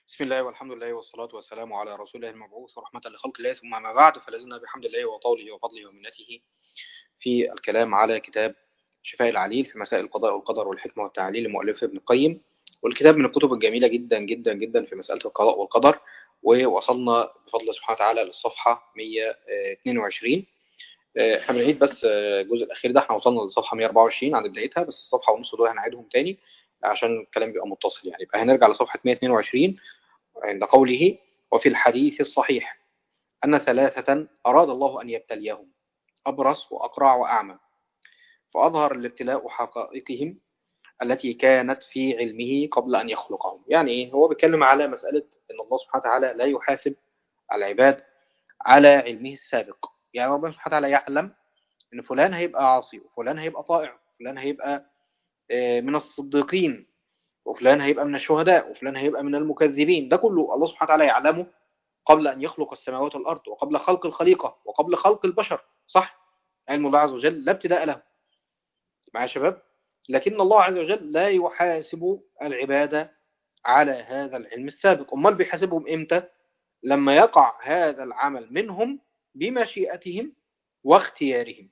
بسم الله والحمد لله والصلاة والسلام على رسول الله المبعوث ورحمة لخلق الله ثم ما بعد فلازلنا بحمد الله وطوله وفضله ومنته في الكلام على كتاب شفاء العليل في مسائل القضاء والقدر والحكمة والتعليل لمؤلفه ابن القيم والكتاب من الكتب الجميلة جدا جدا جدا في مسألة القضاء والقدر ووصلنا بفضل سبحانه وتعالى للصفحة 122 احنا بنعيد بس الجزء الأخير ده احنا وصلنا للصفحة 124 عند بدايتها بس الصفحة ونص دول هنعيدهم تاني عشان الكلام بيبقى متصل يعني يبقى هنرجع لصفحة 122 عند قوله وفي الحديث الصحيح أن ثلاثة أراد الله أن يبتليهم أبرص وأقرع وأعمى فأظهر الابتلاء حقائقهم التي كانت في علمه قبل أن يخلقهم يعني إيه؟ هو بيتكلم على مسألة أن الله سبحانه وتعالى لا يحاسب العباد على علمه السابق يعني ربنا سبحانه وتعالى يعلم أن فلان هيبقى عاصي وفلان هيبقى طائع وفلان هيبقى من الصديقين وفلان هيبقى من الشهداء وفلان هيبقى من المكذبين ده كله الله سبحانه وتعالى يعلمه قبل أن يخلق السماوات والأرض وقبل خلق الخليقة وقبل خلق البشر صح؟ علم الله عز وجل لا ابتداء له معايا يا شباب لكن الله عز وجل لا يحاسب العبادة على هذا العلم السابق أمال بيحاسبهم إمتى؟ لما يقع هذا العمل منهم بمشيئتهم واختيارهم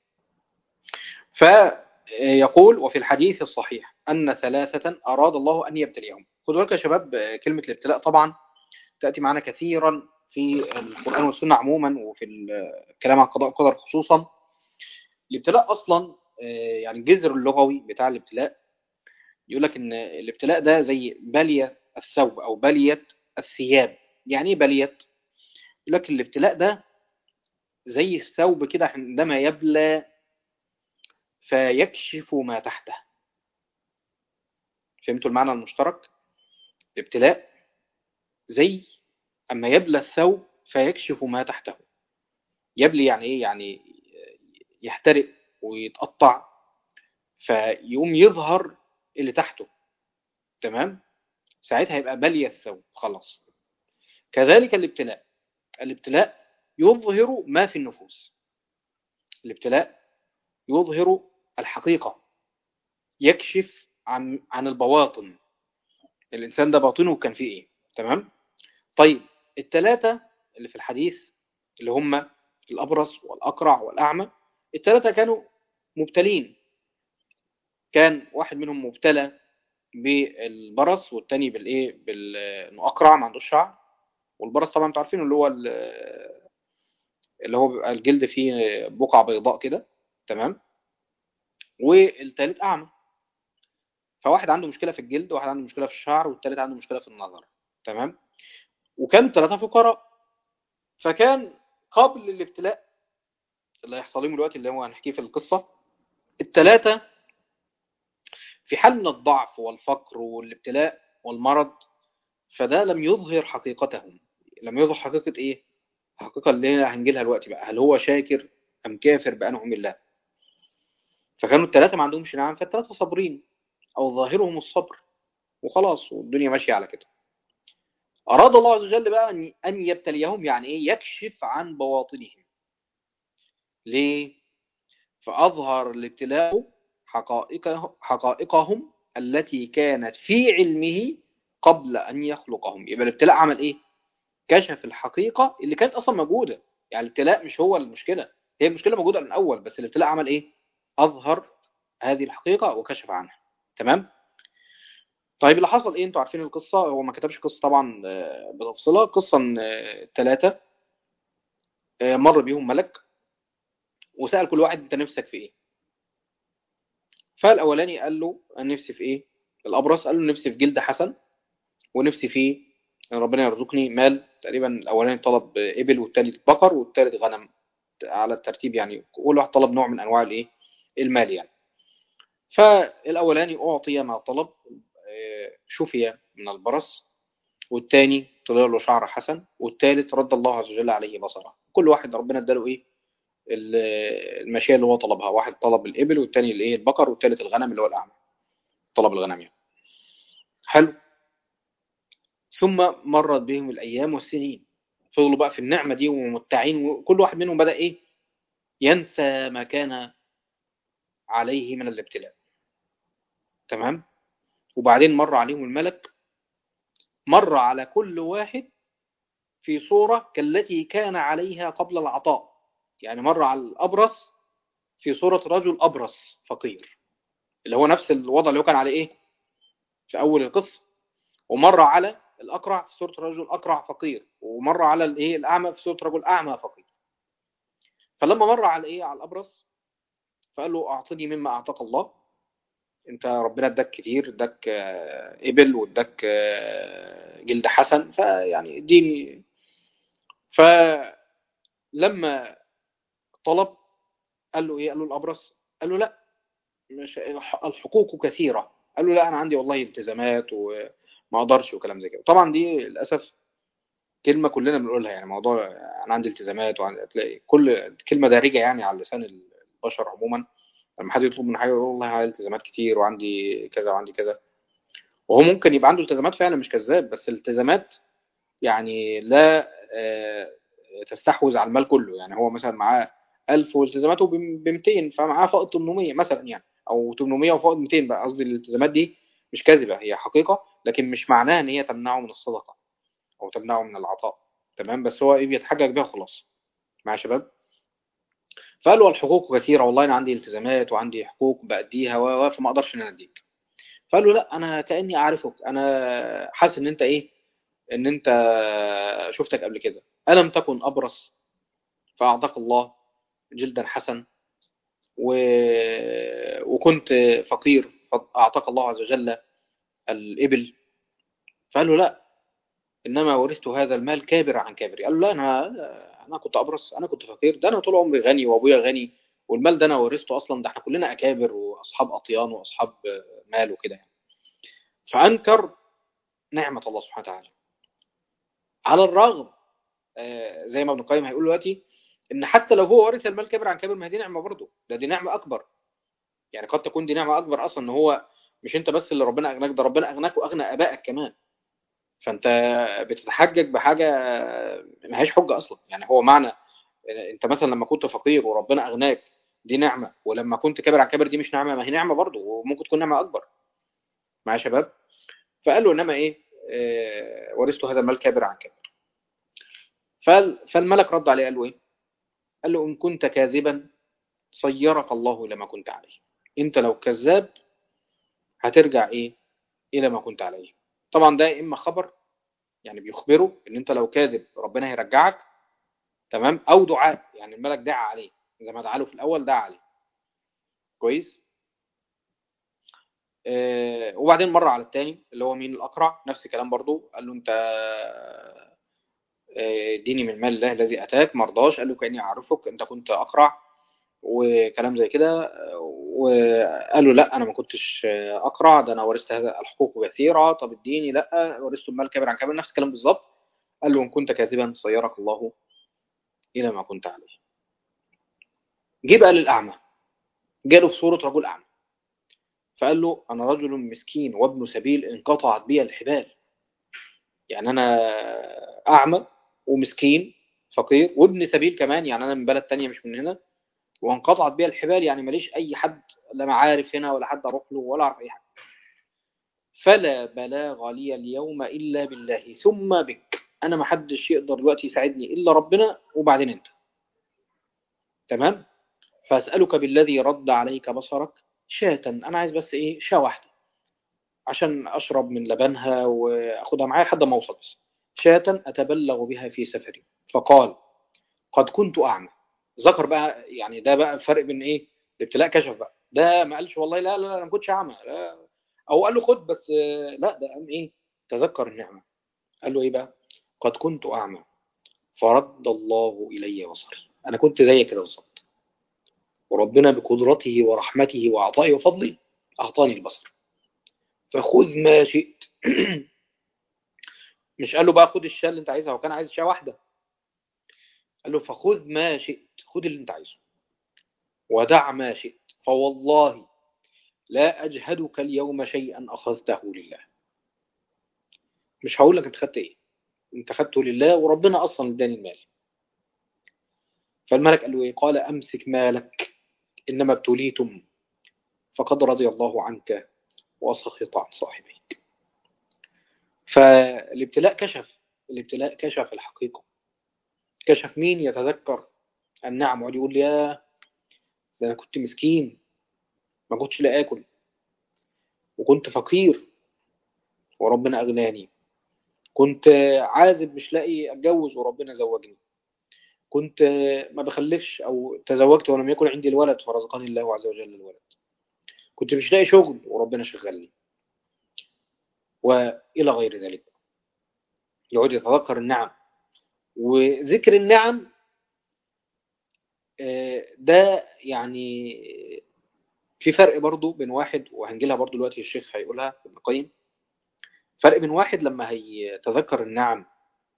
فيقول وفي الحديث الصحيح أن ثلاثة أراد الله أن يبتليهم خدوا بالك يا شباب كلمة الابتلاء طبعا تأتي معنا كثيرا في القرآن والسنة عموما وفي الكلام عن قضاء القدر خصوصا الابتلاء أصلا يعني الجذر اللغوي بتاع الابتلاء يقول لك ان الابتلاء ده زي بلية الثوب او بلية الثياب يعني ايه بلية يقول لك الابتلاء ده زي الثوب كده عندما يبلى فيكشف ما تحته فهمتوا المعنى المشترك الابتلاء زي اما يبلى الثوب فيكشف ما تحته يبلي يعني ايه يعني يحترق ويتقطع فيقوم يظهر اللي تحته تمام ساعتها يبقى بلي الثوب خلاص كذلك الابتلاء الابتلاء يظهر ما في النفوس الابتلاء يظهر الحقيقة يكشف عن عن البواطن الإنسان ده باطنه كان فيه إيه تمام طيب الثلاثة اللي في الحديث اللي هم الأبرص والأقرع والأعمى الثلاثة كانوا مبتلين كان واحد منهم مبتلى بالبرص والتاني بالايه بانه اقرع ما عندوش شعر والبرص طبعا انتوا عارفين اللي هو اللي هو بيبقى الجلد فيه بقع بيضاء كده تمام والتالت اعمى فواحد عنده مشكله في الجلد وواحد عنده مشكله في الشعر والتالت عنده مشكله في النظر تمام وكان ثلاثه فقراء فكان قبل الابتلاء اللي هيحصل لهم دلوقتي اللي هو هنحكيه في القصه الثلاثه في حال من الضعف والفقر والابتلاء والمرض فده لم يظهر حقيقتهم لم يظهر حقيقة ايه الحقيقة اللي هنجيلها دلوقتي بقى هل هو شاكر ام كافر بأنعم الله فكانوا الثلاثة ما عندهمش نعم فالثلاثة صابرين او ظاهرهم الصبر وخلاص والدنيا ماشية على كده أراد الله عز وجل بقى أن يبتليهم يعني إيه يكشف عن بواطنهم ليه فأظهر الابتلاء حقائقه حقائقهم التي كانت في علمه قبل أن يخلقهم يبقى الابتلاء عمل إيه؟ كشف الحقيقة اللي كانت أصلا موجودة يعني الابتلاء مش هو المشكلة هي المشكلة موجودة من الأول بس الابتلاء عمل إيه؟ أظهر هذه الحقيقة وكشف عنها تمام؟ طيب اللي حصل إيه؟ أنتوا عارفين القصة هو ما كتبش قصة طبعا بتفصيلها قصة ثلاثة مر بيهم ملك وسأل كل واحد أنت نفسك في إيه؟ فالاولاني قال له انا نفسي في ايه الابرص قال له نفسي في جلد حسن ونفسي في ربنا يرزقني مال تقريبا الاولاني طلب ابل والثالث بقر والثالث غنم على الترتيب يعني كل واحد طلب نوع من انواع الايه المال يعني فالاولاني اعطي ما طلب شفي من البرص والثاني طلع له شعر حسن والثالث رد الله عز وجل عليه بصره كل واحد ربنا اداله ايه الماشيه اللي هو طلبها واحد طلب الابل والتاني الايه البقر والتالت الغنم اللي هو الاعمى طلب الغنم يعني حلو ثم مرت بهم الايام والسنين فضلوا بقى في النعمه دي ومتعين وكل واحد منهم بدا ايه ينسى ما كان عليه من الابتلاء تمام وبعدين مر عليهم الملك مر على كل واحد في صورة كالتي كان عليها قبل العطاء يعني مر على الأبرص في صورة رجل أبرص فقير اللي هو نفس الوضع اللي هو كان عليه إيه في أول القصة ومر على الأقرع في صورة رجل أقرع فقير ومر على الإيه الأعمى في صورة رجل أعمى فقير فلما مر على إيه على الأبرص فقال له أعطني مما أعطاك الله أنت ربنا اداك كتير اداك آه، إبل واداك آه، جلد حسن فيعني اديني فلما طلب قال له ايه قال له الابرص قال له لا مش الحقوق كثيره قال له لا انا عندي والله التزامات وما اقدرش وكلام زي كده طبعا دي للاسف كلمه كلنا بنقولها يعني موضوع انا عندي التزامات وتلاقي كل كلمه دارجه يعني على لسان البشر عموما لما حد يطلب من حاجه يقول والله عندي التزامات كتير وعندي كذا وعندي كذا وهو ممكن يبقى عنده التزامات فعلا مش كذاب بس الالتزامات يعني لا آه، تستحوذ على المال كله يعني هو مثلا معاه 1000 والتزاماته ب 200 فمعاه فائض 800 مثلا يعني او 800 وفائض 200 بقى قصدي الالتزامات دي مش كاذبه هي حقيقه لكن مش معناها ان هي تمنعه من الصدقه او تمنعه من العطاء تمام بس هو ايه بيتحجج بيها خلاص مع شباب فقال له الحقوق كثيره والله انا عندي التزامات وعندي حقوق باديها و فما اقدرش ان انا اديك فقال له لا انا كاني اعرفك انا حاسس ان انت ايه ان انت شفتك قبل كده الم تكن ابرص فاعطاك الله جلدا حسن و... وكنت فقير فاعطاك الله عز وجل الابل فقال له لا انما ورثت هذا المال كابر عن كابر قال له لا انا انا كنت ابرص انا كنت فقير ده انا طول عمري غني وابويا غني والمال ده انا ورثته اصلا ده احنا كلنا اكابر واصحاب اطيان واصحاب مال وكده يعني فانكر نعمه الله سبحانه وتعالى على الرغم آه، زي ما ابن القيم هيقول دلوقتي ان حتى لو هو ورث المال كبر عن كبر ما هي دي نعمه برضه ده دي نعمه اكبر يعني قد تكون دي نعمه اكبر اصلا ان هو مش انت بس اللي ربنا اغناك ده ربنا اغناك واغنى ابائك كمان فانت بتتحجج بحاجه ما هيش حجه اصلا يعني هو معنى انت مثلا لما كنت فقير وربنا اغناك دي نعمه ولما كنت كبر عن كبر دي مش نعمه ما هي نعمه برضه وممكن تكون نعمه اكبر مع شباب فقال له انما ايه آه ورثت هذا المال كابر عن كبر فالملك رد عليه قال له ايه قال له ان كنت كاذبا صيرك الله الى ما كنت عليه انت لو كذاب هترجع ايه الى ما كنت عليه طبعا ده اما خبر يعني بيخبره ان انت لو كاذب ربنا هيرجعك تمام او دعاء يعني الملك دعا عليه زي ما دعا له في الاول دعا عليه كويس آه وبعدين مر على الثاني اللي هو مين الاقرع نفس الكلام برضو قال له انت اديني من المال الله الذي اتاك مرضاش قال له كاني اعرفك انت كنت اقرع وكلام زي كده وقال له لا انا ما كنتش اقرع ده انا ورثت هذا الحقوق كثيره طب اديني لا ورثت المال كبر عن كبر نفس الكلام بالظبط قال له ان كنت كاذبا صيرك الله الى ما كنت عليه جه بقى للاعمى جاله في صوره رجل اعمى فقال له انا رجل مسكين وابن سبيل انقطعت بي الحبال يعني انا اعمى ومسكين فقير وابن سبيل كمان يعني انا من بلد تانية مش من هنا وانقطعت بيها الحبال يعني ماليش اي حد لا معارف هنا ولا حد اروح له ولا اعرف اي حاجه فلا بلاغ لي اليوم الا بالله ثم بك انا ما حدش يقدر دلوقتي يساعدني الا ربنا وبعدين انت تمام فاسالك بالذي رد عليك بصرك شاة انا عايز بس ايه شاة واحده عشان اشرب من لبنها واخدها معايا لحد ما اوصل بس شاة أتبلغ بها في سفري فقال قد كنت أعمى ذكر بقى يعني ده بقى الفرق بين إيه الابتلاء كشف بقى ده ما قالش والله لا لا, لا أنا ما كنتش أعمى لا أو قال له خد بس لا ده قام إيه تذكر النعمة قال له إيه بقى قد كنت أعمى فرد الله إلي بصري أنا كنت زي كده بالظبط وربنا بقدرته ورحمته وعطائه وفضله أعطاني البصر فخذ ما شئت مش قال له بقى خد الشاة اللي انت عايزها هو كان عايز شاة واحدة قال له فخذ ما شئت خد اللي انت عايزه ودع ما شئت فوالله لا أجهدك اليوم شيئا أخذته لله مش هقول لك انت خدت ايه انت خدته لله وربنا أصلا اداني المال فالملك قال له ايه قال أمسك مالك إنما ابتليتم فقد رضي الله عنك وسخط عن صاحبيك فالابتلاء كشف الابتلاء كشف الحقيقة كشف مين يتذكر النعم ويقعد يقول يا ده أنا كنت مسكين ما كنتش لا آكل وكنت فقير وربنا أغناني كنت عازب مش لاقي أتجوز وربنا زوجني كنت ما بخلفش أو تزوجت ولم يكن عندي الولد فرزقني الله عز وجل الولد كنت مش لاقي شغل وربنا شغلني وإلى غير ذلك يقعد يتذكر النعم وذكر النعم ده يعني في فرق برضو بين واحد وهنجيلها برضو دلوقتي الشيخ هيقولها ابن القيم فرق بين واحد لما هيتذكر النعم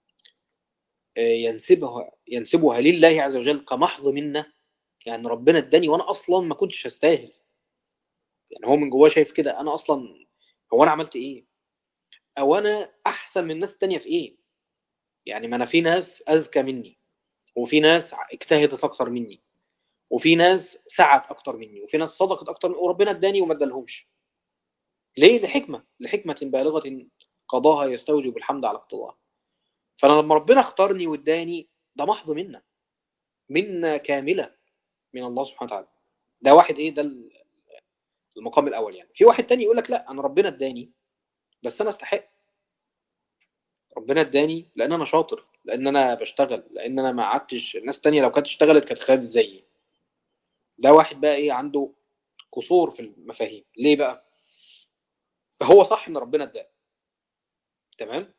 ينسبها ينسبها لله عز وجل كمحض منه يعني ربنا اداني وانا اصلا ما كنتش استاهل يعني هو من جواه شايف كده انا اصلا هو انا عملت ايه او انا احسن من ناس تانية في ايه يعني ما انا في ناس اذكى مني وفي ناس اجتهدت اكتر مني وفي ناس سعت اكتر مني وفي ناس صدقت اكتر مني وربنا اداني وما ادالهمش ليه لحكمه لحكمه بالغه قضاها يستوجب الحمد على اقتضاها فانا لما ربنا اختارني واداني ده محض منا منا كامله من الله سبحانه وتعالى ده واحد ايه ده المقام الاول يعني في واحد تاني يقول لك لا انا ربنا اداني بس انا استحق ربنا اداني لان انا شاطر لان انا بشتغل لان انا ما قعدتش الناس تانية لو كانت اشتغلت كانت خدت زيي ده واحد بقى ايه عنده قصور في المفاهيم ليه بقى هو صح ان ربنا اداه تمام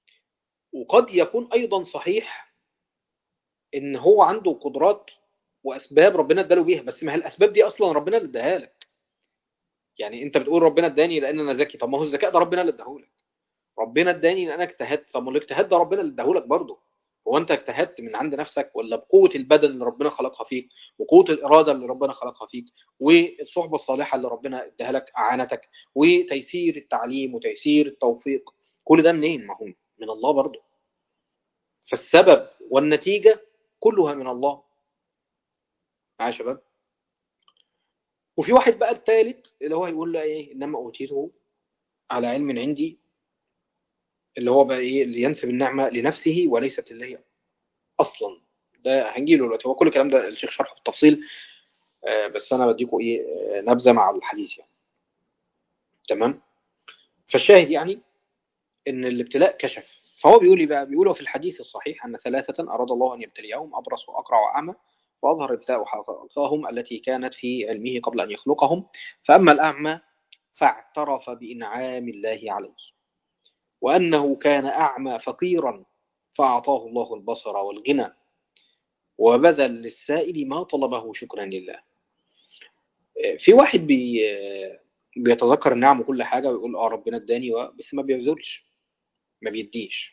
وقد يكون ايضا صحيح ان هو عنده قدرات واسباب ربنا اداله بيها بس ما هي الاسباب دي اصلا ربنا اللي اداها لك يعني انت بتقول ربنا اداني لان انا ذكي طب ما هو الذكاء ده ربنا اللي اداهولك ربنا اداني ان انا اجتهدت طب ما الاجتهاد ده ربنا اللي اداهولك برضه هو انت اجتهدت من عند نفسك ولا بقوه البدن اللي ربنا خلقها فيك وقوه الاراده اللي ربنا خلقها فيك والصحبه الصالحه اللي ربنا اداها لك اعانتك وتيسير التعليم وتيسير التوفيق كل ده منين ما هو من الله برضه فالسبب والنتيجه كلها من الله معايا يا شباب وفي واحد بقى الثالث اللي هو يقول له ايه انما اوتيته على علم عندي اللي هو بقى ايه اللي ينسب النعمه لنفسه وليست لله اصلا ده هنجيله دلوقتي هو كل الكلام ده الشيخ شرحه بالتفصيل آه بس انا بديكم ايه آه نبذه مع الحديث يعني تمام فالشاهد يعني ان الابتلاء كشف فهو بيقول بقى بيقولوا في الحديث الصحيح ان ثلاثه اراد الله ان يبتليهم ابرص واقرع واعمى وأظهر ابتلاء حقائقهم التي كانت في علمه قبل أن يخلقهم فأما الأعمى فاعترف بإنعام الله عليه وأنه كان أعمى فقيرا فأعطاه الله البصر والغنى وبذل للسائل ما طلبه شكرا لله في واحد بي بيتذكر النعم وكل حاجة ويقول اه ربنا اداني بس ما بيبذلش ما بيديش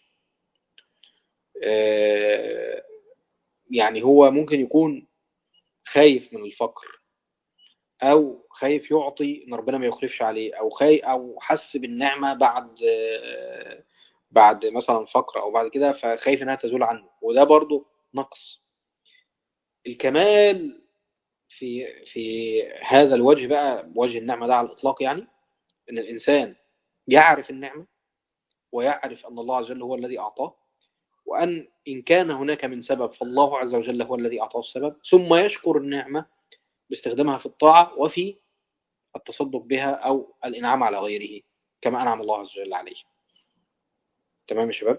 يعني هو ممكن يكون خايف من الفقر او خايف يعطي ان ربنا ما يخلفش عليه او خايف او حس بالنعمه بعد بعد مثلا فقر او بعد كده فخايف انها تزول عنه وده برضو نقص الكمال في في هذا الوجه بقى وجه النعمه ده على الاطلاق يعني ان الانسان يعرف النعمه ويعرف ان الله عز وجل هو الذي اعطاه وأن إن كان هناك من سبب فالله عز وجل هو الذي أعطاه السبب ثم يشكر النعمة باستخدامها في الطاعة وفي التصدق بها أو الإنعام على غيره كما أنعم الله عز وجل عليه تمام يا شباب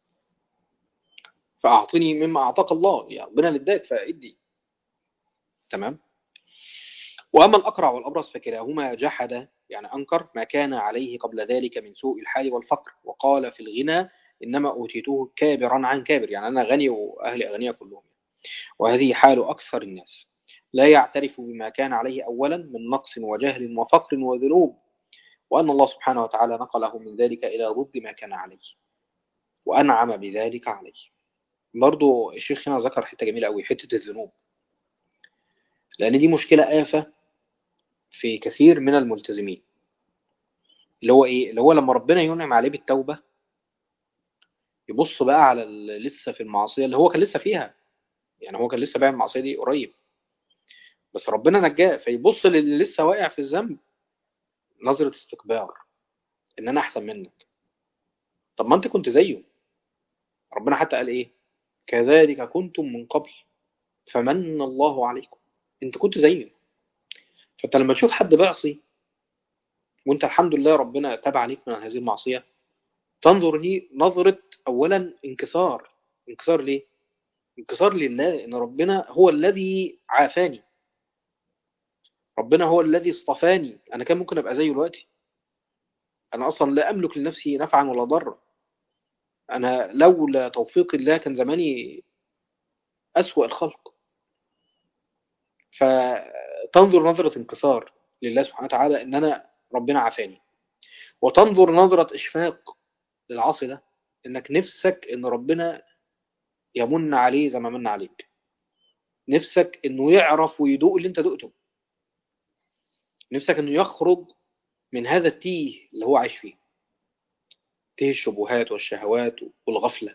فأعطني مما أعطاك الله يعني ربنا اللي اداك فادي تمام وأما الأقرع والأبرص فكلاهما جحد يعني أنكر ما كان عليه قبل ذلك من سوء الحال والفقر وقال في الغنى إنما أوتيته كابرا عن كابر يعني أنا غني وأهلي أغنياء كلهم وهذه حال أكثر الناس لا يعترف بما كان عليه أولا من نقص وجهل وفقر وذنوب وأن الله سبحانه وتعالى نقله من ذلك إلى ضد ما كان عليه وأنعم بذلك عليه برضو الشيخ هنا ذكر حتة جميلة قوي حتة الذنوب لأن دي مشكلة آفة في كثير من الملتزمين اللي هو إيه اللي هو لما ربنا ينعم عليه بالتوبة يبص بقى على اللي لسه في المعصية اللي هو كان لسه فيها يعني هو كان لسه بيعمل المعصية دي قريب بس ربنا نجاه فيبص للي لسه واقع في الذنب نظرة استكبار ان انا احسن منك طب ما انت كنت زيه ربنا حتى قال ايه كذلك كنتم من قبل فمن الله عليكم انت كنت زيه فانت لما تشوف حد بيعصي وانت الحمد لله ربنا تاب عليك من هذه المعصية تنظر ليه نظرة اولا انكسار انكسار ليه انكسار لله ان ربنا هو الذي عافاني ربنا هو الذي اصطفاني انا كان ممكن ابقى زيه دلوقتي انا اصلا لا املك لنفسي نفعا ولا ضرا انا لولا توفيق الله كان زماني اسوأ الخلق فتنظر نظرة انكسار لله سبحانه وتعالى ان انا ربنا عافاني وتنظر نظرة اشفاق للعاصي ده انك نفسك ان ربنا يمن عليه زي ما من عليك نفسك انه يعرف ويدوق اللي انت دقته نفسك انه يخرج من هذا التيه اللي هو عايش فيه تيه الشبهات والشهوات والغفلة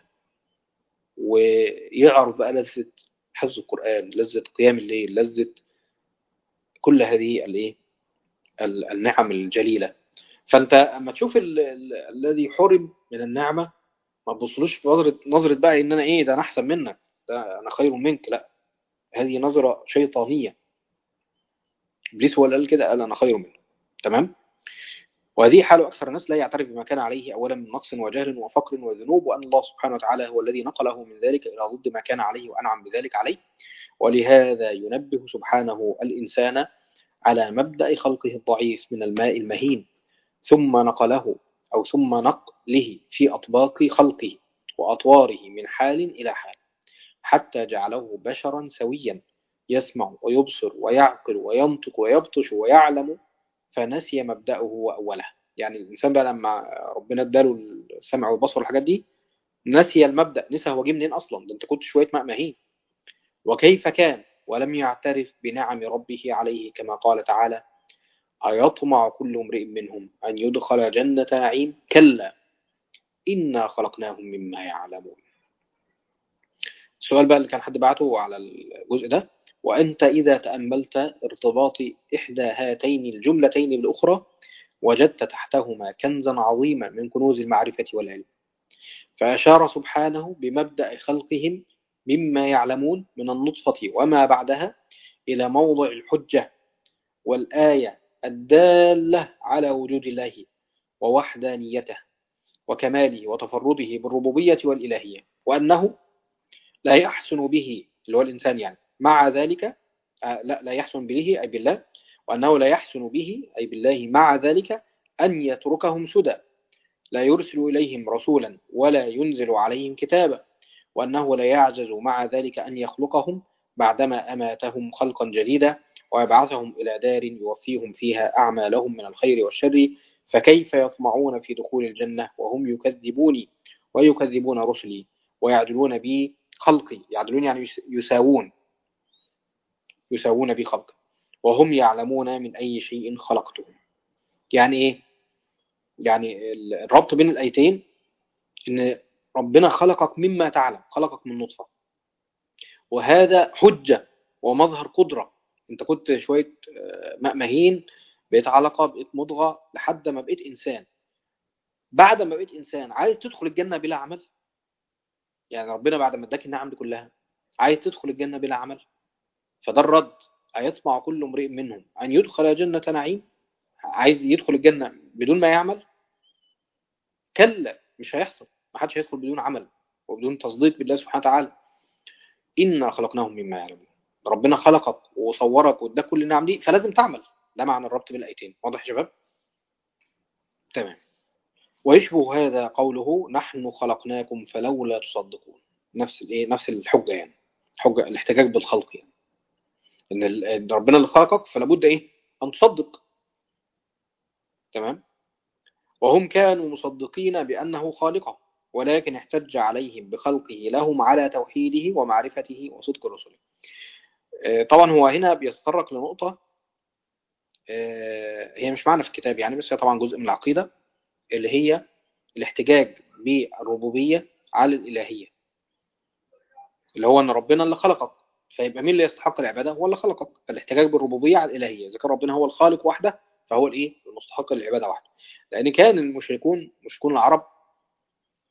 ويعرف بقى لذة حفظ القرآن لذة قيام الليل لذة كل هذه الايه النعم الجليلة فانت اما تشوف ال ال الذي حرم من النعمة ما تبصلوش في نظرة نظرة بقى ان انا ايه ده انا احسن منك ده انا خير منك لا هذه نظرة شيطانية ابليس هو اللي قال كده قال انا خير منه تمام وهذه حال أكثر الناس لا يعترف بما كان عليه أولا من نقص وجهل وفقر وذنوب وأن الله سبحانه وتعالى هو الذي نقله من ذلك إلى ضد ما كان عليه وأنعم بذلك عليه ولهذا ينبه سبحانه الإنسان على مبدأ خلقه الضعيف من الماء المهين ثم نقله أو ثم نقله في أطباق خلقه وأطواره من حال إلى حال حتى جعله بشرا سويا يسمع ويبصر ويعقل وينطق ويبطش ويعلم فنسي مبدأه وأوله يعني الإنسان بقى لما ربنا اداله السمع والبصر والحاجات دي نسي المبدأ نسى هو جه منين أصلا ده أنت كنت شوية ماء مهين وكيف كان ولم يعترف بنعم ربه عليه كما قال تعالى أيطمع كل امرئ منهم أن يدخل جنة نعيم كلا إنا خلقناهم مما يعلمون السؤال بقى اللي كان حد بعته على الجزء ده وأنت إذا تأملت ارتباط إحدى هاتين الجملتين بالأخرى وجدت تحتهما كنزا عظيما من كنوز المعرفة والعلم فأشار سبحانه بمبدأ خلقهم مما يعلمون من النطفة وما بعدها إلى موضع الحجة والآية الدالة على وجود الله ووحدانيته وكماله وتفرده بالربوبية والإلهية وأنه لا يحسن به اللي هو الإنسان يعني مع ذلك آه لا لا يحسن به أي بالله وأنه لا يحسن به أي بالله مع ذلك أن يتركهم سدى لا يرسل إليهم رسولا ولا ينزل عليهم كتابا وأنه لا يعجز مع ذلك أن يخلقهم بعدما أماتهم خلقا جديدا ويبعثهم إلى دار يوفيهم فيها أعمالهم من الخير والشر فكيف يطمعون في دخول الجنة وهم يكذبوني ويكذبون رسلي ويعدلون بي خلقي يعدلون يعني يساوون يساوون بي خلقي وهم يعلمون من أي شيء خلقته يعني إيه؟ يعني الربط بين الآيتين إن ربنا خلقك مما تعلم خلقك من نطفة وهذا حجة ومظهر قدرة انت كنت شوية ماء مهين بقيت علقة بقيت مضغة لحد ما بقيت إنسان بعد ما بقيت إنسان عايز تدخل الجنة بلا عمل يعني ربنا بعد ما اداك النعم دي كلها عايز تدخل الجنة بلا عمل فده الرد أيطمع كل امرئ منهم أن يدخل جنة نعيم عايز يدخل الجنة بدون ما يعمل كلا مش هيحصل ما حدش هيدخل بدون عمل وبدون تصديق بالله سبحانه وتعالى إنا خلقناهم مما يعلمون ربنا خلقك وصورك واداك كل النعم دي فلازم تعمل ده معنى الربط بين الايتين واضح يا شباب تمام ويشبه هذا قوله نحن خلقناكم فلولا تصدقون نفس الايه نفس الحجه يعني حجه الاحتجاج بالخلق يعني ان ربنا اللي خلقك فلا بد ايه ان تصدق تمام وهم كانوا مصدقين بانه خالقه ولكن احتج عليهم بخلقه لهم على توحيده ومعرفته وصدق رسله طبعا هو هنا بيتطرق لنقطة هي مش معنى في الكتاب يعني بس هي طبعا جزء من العقيدة اللي هي الاحتجاج بالربوبية على الإلهية اللي هو أن ربنا اللي خلقك فيبقى مين اللي يستحق العبادة هو اللي خلقك فالاحتجاج بالربوبية على الإلهية إذا كان ربنا هو الخالق وحده فهو الإيه المستحق للعبادة وحده لأن كان المشركون مشركون العرب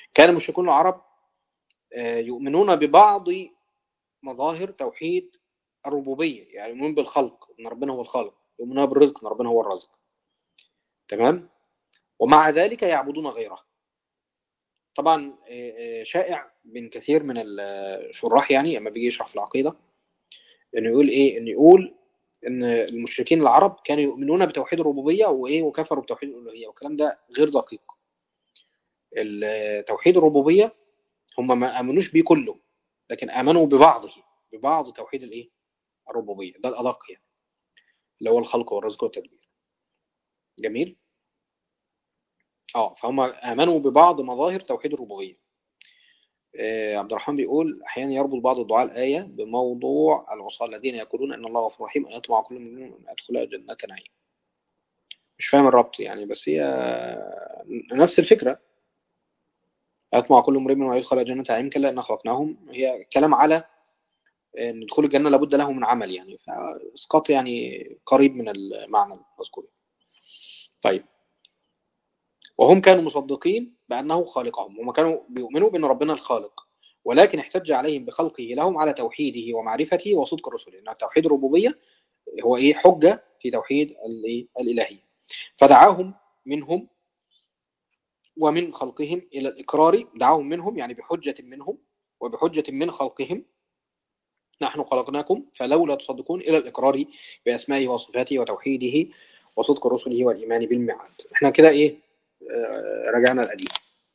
كان المشركون العرب يؤمنون ببعض مظاهر توحيد الربوبية يعني يؤمنون بالخلق ان ربنا هو الخالق يؤمنون بالرزق ان ربنا هو الرازق تمام ومع ذلك يعبدون غيره طبعا شائع من كثير من الشراح يعني لما بيجي يشرح في العقيدة انه يقول ايه انه يقول ان المشركين العرب كانوا يؤمنون بتوحيد الربوبية وايه وكفروا بتوحيد الالوهية والكلام ده غير دقيق توحيد الربوبية هم ما امنوش بيه كله لكن امنوا ببعضه ببعض توحيد الايه الربوبية ده الادق يعني اللي هو الخلق والرزق والتدبير جميل اه فهم امنوا ببعض مظاهر توحيد الربوبيه آه عبد الرحمن بيقول احيانا يربط بعض الدعاء الايه بموضوع العصاة الذين يقولون ان الله غفور رحيم ان يطمع كل منهم ان يدخل جنه نعيم مش فاهم الربط يعني بس هي نفس الفكره يطمع كل امرئ منهم ان يدخل جنه نعيم كلا ان خلقناهم هي كلام على ان دخول الجنه لابد له من عمل يعني فاسقاط يعني قريب من المعنى المذكور طيب وهم كانوا مصدقين بأنه خالقهم هم كانوا بيؤمنوا بأن ربنا الخالق ولكن احتج عليهم بخلقه لهم على توحيده ومعرفته وصدق الرسل لأن توحيد الربوبية هو إيه حجة في توحيد الإلهية فدعاهم منهم ومن خلقهم إلى الإقرار دعاهم منهم يعني بحجة منهم وبحجة من خلقهم نحن خلقناكم فلولا تصدقون إلى الإقرار بأسمائه وصفاته وتوحيده وصدق رسله والإيمان بالميعاد احنا كده إيه رجعنا القديم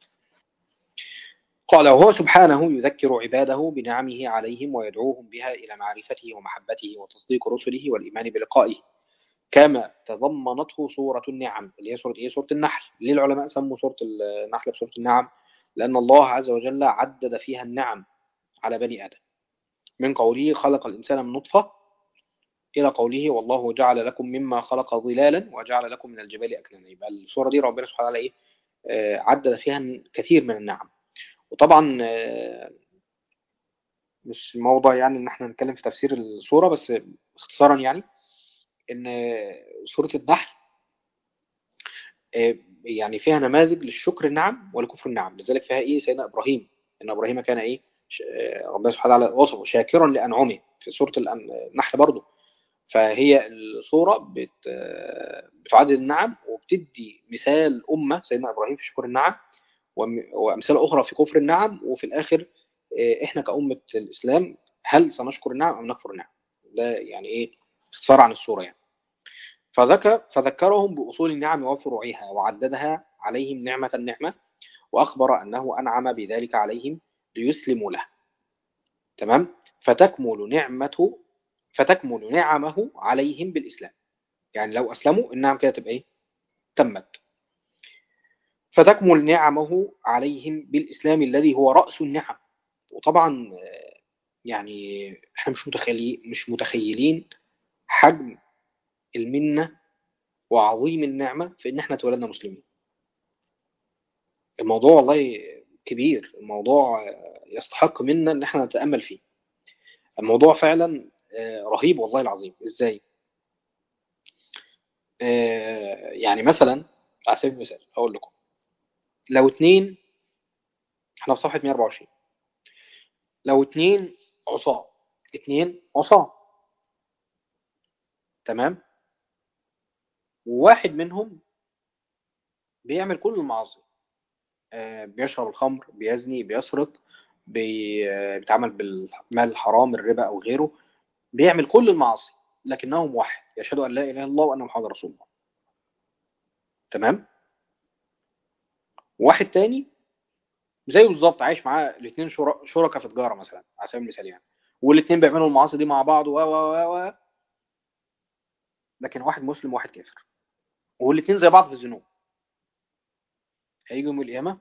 قال وهو سبحانه يذكر عباده بنعمه عليهم ويدعوهم بها إلى معرفته ومحبته وتصديق رسله والإيمان بلقائه كما تضمنته سورة النعم اللي هي سورة إيه؟ سورة النحل ليه العلماء سموا سورة النحل بسورة النعم لأن الله عز وجل عدد فيها النعم على بني آدم من قوله خلق الإنسان من نطفة إلى قوله والله جعل لكم مما خلق ظلالا وجعل لكم من الجبال أكنانا يبقى السورة دي ربنا سبحانه وتعالى إيه عدد فيها كثير من النعم وطبعا مش موضوع يعني ان احنا نتكلم في تفسير السورة بس اختصارا يعني ان سورة النحل يعني فيها نماذج للشكر النعم ولكفر النعم لذلك فيها ايه سيدنا ابراهيم ان ابراهيم كان ايه ربنا سبحانه وتعالى وصفه شاكرا لانعمه في سورة النحل برضه فهي الصورة بت... بتعدد النعم وبتدي مثال أمة سيدنا إبراهيم في شكر النعم وأمثال أخرى في كفر النعم وفي الآخر إحنا كأمة الإسلام هل سنشكر النعم أم نكفر النعم ده يعني إيه اختصار عن الصورة يعني فذكر فذكرهم بأصول النعم وفروعها وعددها عليهم نعمة النعمة وأخبر أنه أنعم بذلك عليهم ليسلموا له تمام فتكمل نعمته فتكمل نعمه عليهم بالإسلام يعني لو أسلموا النعم كده تبقى إيه؟ تمت فتكمل نعمه عليهم بالإسلام الذي هو رأس النعم وطبعا يعني احنا مش متخيلين مش متخيلين حجم المنة وعظيم النعمة في ان احنا اتولدنا مسلمين الموضوع والله كبير الموضوع يستحق منا ان احنا نتأمل فيه الموضوع فعلا رهيب والله العظيم ازاي يعني مثلا على سبيل المثال هقول لكم لو اتنين احنا في صفحة 124 لو اتنين عصاة اتنين عصاة تمام وواحد منهم بيعمل كل المعاصي بيشرب الخمر بيزني بيسرق بيتعامل بالمال الحرام الربا او غيره بيعمل كل المعاصي لكنه موحد يشهد ان لا اله الا الله وان محمد رسول الله تمام واحد تاني زيه بالظبط عايش معاه الاثنين شركاء في تجاره مثلا على سبيل المثال يعني والاثنين بيعملوا المعاصي دي مع بعض و و و لكن واحد مسلم وواحد كافر والاثنين زي بعض في الذنوب هيجي يوم القيامه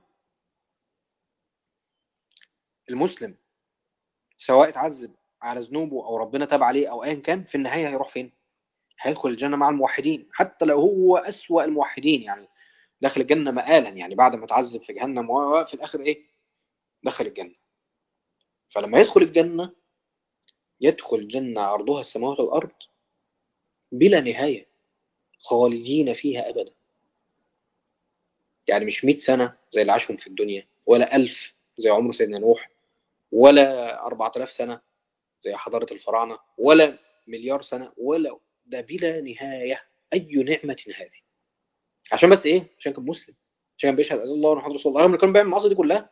المسلم سواء اتعذب على ذنوبه او ربنا تاب عليه او ايا كان في النهايه هيروح فين هيدخل الجنه مع الموحدين حتى لو هو اسوا الموحدين يعني دخل الجنه مآلا يعني بعد ما اتعذب في جهنم وفي الاخر ايه دخل الجنه فلما يدخل الجنه يدخل الجنه عرضها السماوات والارض بلا نهايه خالدين فيها ابدا يعني مش 100 سنة زي اللي عاشهم في الدنيا ولا 1000 زي عمر سيدنا نوح ولا 4000 سنة زي حضارة الفراعنة ولا مليار سنة ولا ده بلا نهاية أي نعمة هذه عشان بس إيه؟ عشان كان مسلم عشان كان بيشهد أن الله ونحمد رسول الله رغم إنه كان بيعمل المعاصي دي كلها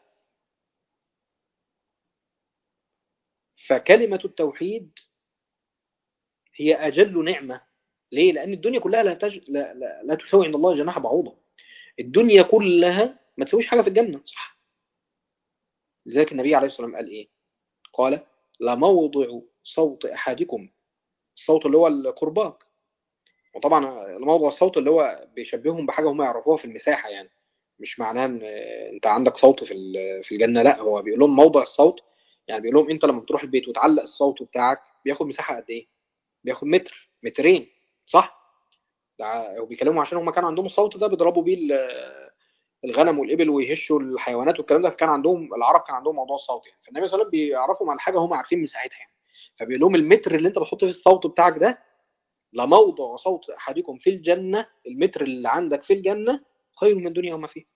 فكلمة التوحيد هي أجل نعمة ليه؟ لأن الدنيا كلها لا, تج... لا, لا, لا تساوي عند الله جناح بعوضة الدنيا كلها ما تسويش حاجة في الجنة صح لذلك النبي عليه الصلاة والسلام قال إيه؟ قال لموضع صوت أحدكم الصوت اللي هو القرباك وطبعا موضوع الصوت اللي هو بيشبههم بحاجة هم يعرفوها في المساحة يعني مش معناه ان انت عندك صوت في في الجنة لا هو بيقول لهم موضع الصوت يعني بيقول لهم انت لما بتروح البيت وتعلق الصوت بتاعك بياخد مساحة قد ايه بياخد متر مترين صح ده هو بيكلموا عشان هم كان عندهم الصوت ده بيضربوا بيه الغنم والابل ويهشوا الحيوانات والكلام ده فكان عندهم العرب كان عندهم موضوع الصوت يعني فالنبي صلى الله عليه وسلم بيعرفوا عن حاجه هم عارفين مساحتها يعني فبيقول لهم المتر اللي انت بتحط فيه الصوت بتاعك ده لموضع صوت احدكم في الجنه المتر اللي عندك في الجنه خير من الدنيا وما فيها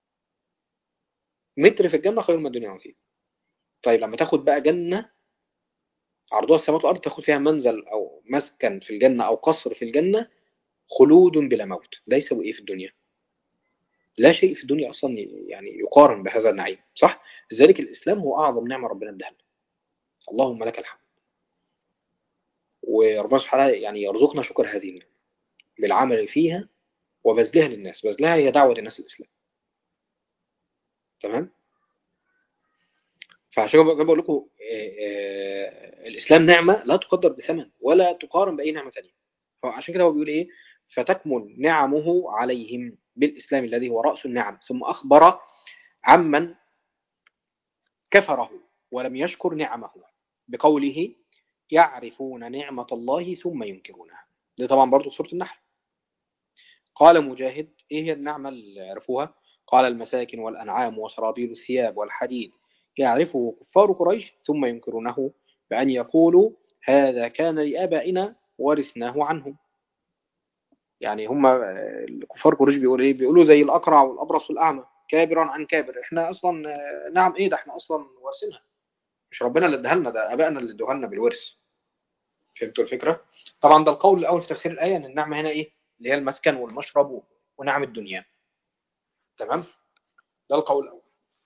متر في الجنه خير من الدنيا وما فيها طيب لما تاخد بقى جنه عرضها السماوات والارض تاخد فيها منزل او مسكن في الجنه او قصر في الجنه خلود بلا موت ده يسوي ايه في الدنيا لا شيء في الدنيا اصلا يعني يقارن بهذا النعيم صح لذلك الاسلام هو اعظم نعمه ربنا اداها لنا اللهم لك الحمد وربنا سبحانه يعني يرزقنا شكر هذه النعمه بالعمل فيها وبذلها للناس بذلها هي دعوه الناس الاسلام تمام فعشان كده بقول لكم الاسلام نعمه لا تقدر بثمن ولا تقارن باي نعمه ثانيه فعشان كده هو بيقول ايه فتكمل نعمه عليهم بالإسلام الذي هو رأس النعم ثم أخبر عمن كفره ولم يشكر نعمه بقوله يعرفون نعمة الله ثم ينكرونها دي طبعا برضو سورة النحل قال مجاهد إيه هي النعمة اللي عرفوها قال المساكن والأنعام وسرابيل الثياب والحديد يعرفه كفار قريش ثم ينكرونه بأن يقولوا هذا كان لآبائنا ورثناه عنهم يعني هم الكفار قريش بيقولوا ايه بيقولوا زي الاقرع والابرص والاعمى كابرا عن كابر احنا اصلا نعم ايه ده احنا اصلا وارثينها مش ربنا اللي اداها لنا ده ابائنا اللي ادوها لنا بالورث فهمتوا الفكره طبعا ده القول الاول في تفسير الايه ان النعمه هنا ايه اللي هي المسكن والمشرب ونعم الدنيا تمام ده القول الاول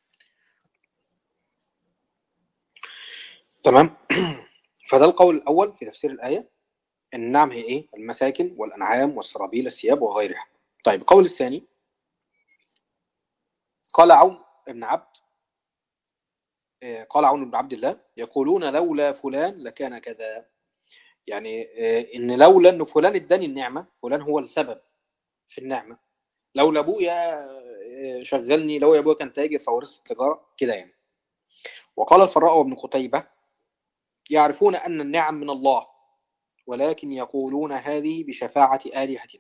تمام فده القول الاول في تفسير الايه النعم هي ايه المساكن والانعام والسرابيل الثياب وغيرها طيب القول الثاني قال عون بن عبد قال عون بن عبد الله يقولون لولا فلان لكان كذا يعني ان لولا ان فلان اداني النعمه فلان هو السبب في النعمه لولا ابويا شغلني لو ابويا كان تاجر فورث التجاره كده يعني وقال الفراء وابن قتيبه يعرفون ان النعم من الله ولكن يقولون هذه بشفاعة آلهتنا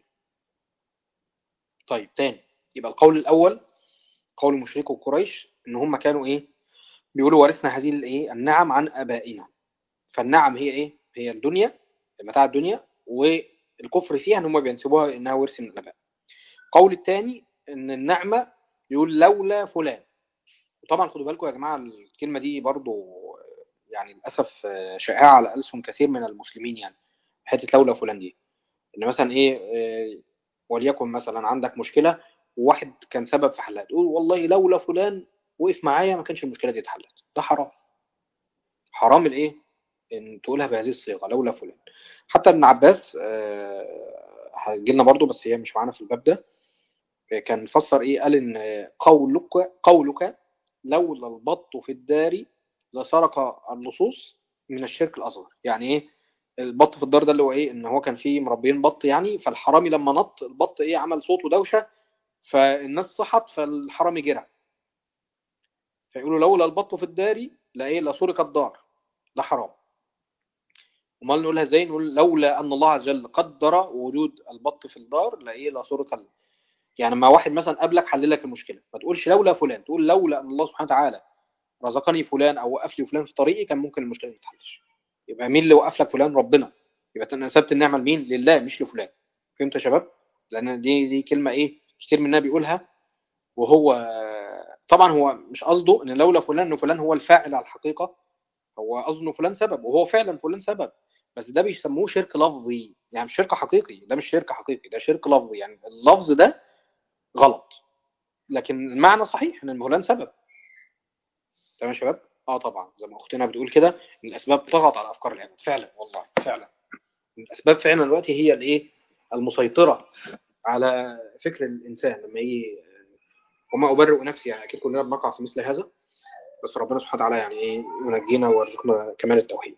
طيب تاني يبقى القول الأول قول مشركو قريش إن هم كانوا إيه بيقولوا ورثنا هذه الإيه النعم عن آبائنا فالنعم هي إيه هي الدنيا متاع الدنيا والكفر فيها إن هم بينسبوها إنها ورث من الآباء القول الثاني إن النعمة يقول لولا فلان وطبعا خدوا بالكم يا جماعة الكلمة دي برضو يعني للأسف شائعة على ألسن كثير من المسلمين يعني حته لولا فلان دي ان مثلا ايه, إيه وليكن مثلا عندك مشكله وواحد كان سبب في حلها تقول والله لولا فلان وقف معايا ما كانش المشكله دي اتحلت ده حرام حرام الايه ان تقولها بهذه الصيغه لولا فلان حتى ابن عباس هيجي لنا برضه بس هي مش معانا في الباب ده كان فسر ايه قال ان قولك قولك لولا البط في الدار لسرق اللصوص من الشرك الاصغر يعني ايه البط في الدار ده اللي هو ايه ان هو كان فيه مربيين بط يعني فالحرامي لما نط البط ايه عمل صوت ودوشه فالناس صحت فالحرامي جرى فيقولوا لولا البط في الدار لا ايه لسرق الدار ده حرام امال نقولها ازاي نقول لولا ان الله عز وجل قدر وجود البط في الدار لا ايه لسرق ال... يعني ما واحد مثلا قبلك حل لك المشكله ما تقولش لولا فلان تقول لولا ان الله سبحانه وتعالى رزقني فلان او وقف لي فلان في طريقي كان ممكن المشكله ما تتحلش يبقى مين اللي وقف لك فلان ربنا يبقى انت نسبت النعمه لمين لله مش لفلان فهمتوا يا شباب لان دي دي كلمه ايه كتير مننا بيقولها وهو طبعا هو مش قصده ان لولا فلان ان فلان هو الفاعل على الحقيقه هو قصده ان فلان سبب وهو فعلا فلان سبب بس ده بيسموه شرك لفظي يعني مش شرك حقيقي ده مش شرك حقيقي ده شرك لفظي يعني اللفظ ده غلط لكن المعنى صحيح ان فلان سبب تمام يا شباب اه طبعا زي ما اختنا بتقول كده ان الاسباب طغت على افكار العباد فعلا والله فعلا الاسباب فعلا دلوقتي هي الايه المسيطره على فكر الانسان لما يجي وما ابرئ نفسي يعني اكيد كلنا بنقع في مثل هذا بس ربنا سبحانه وتعالى يعني ايه ينجينا ويرزقنا كمال التوحيد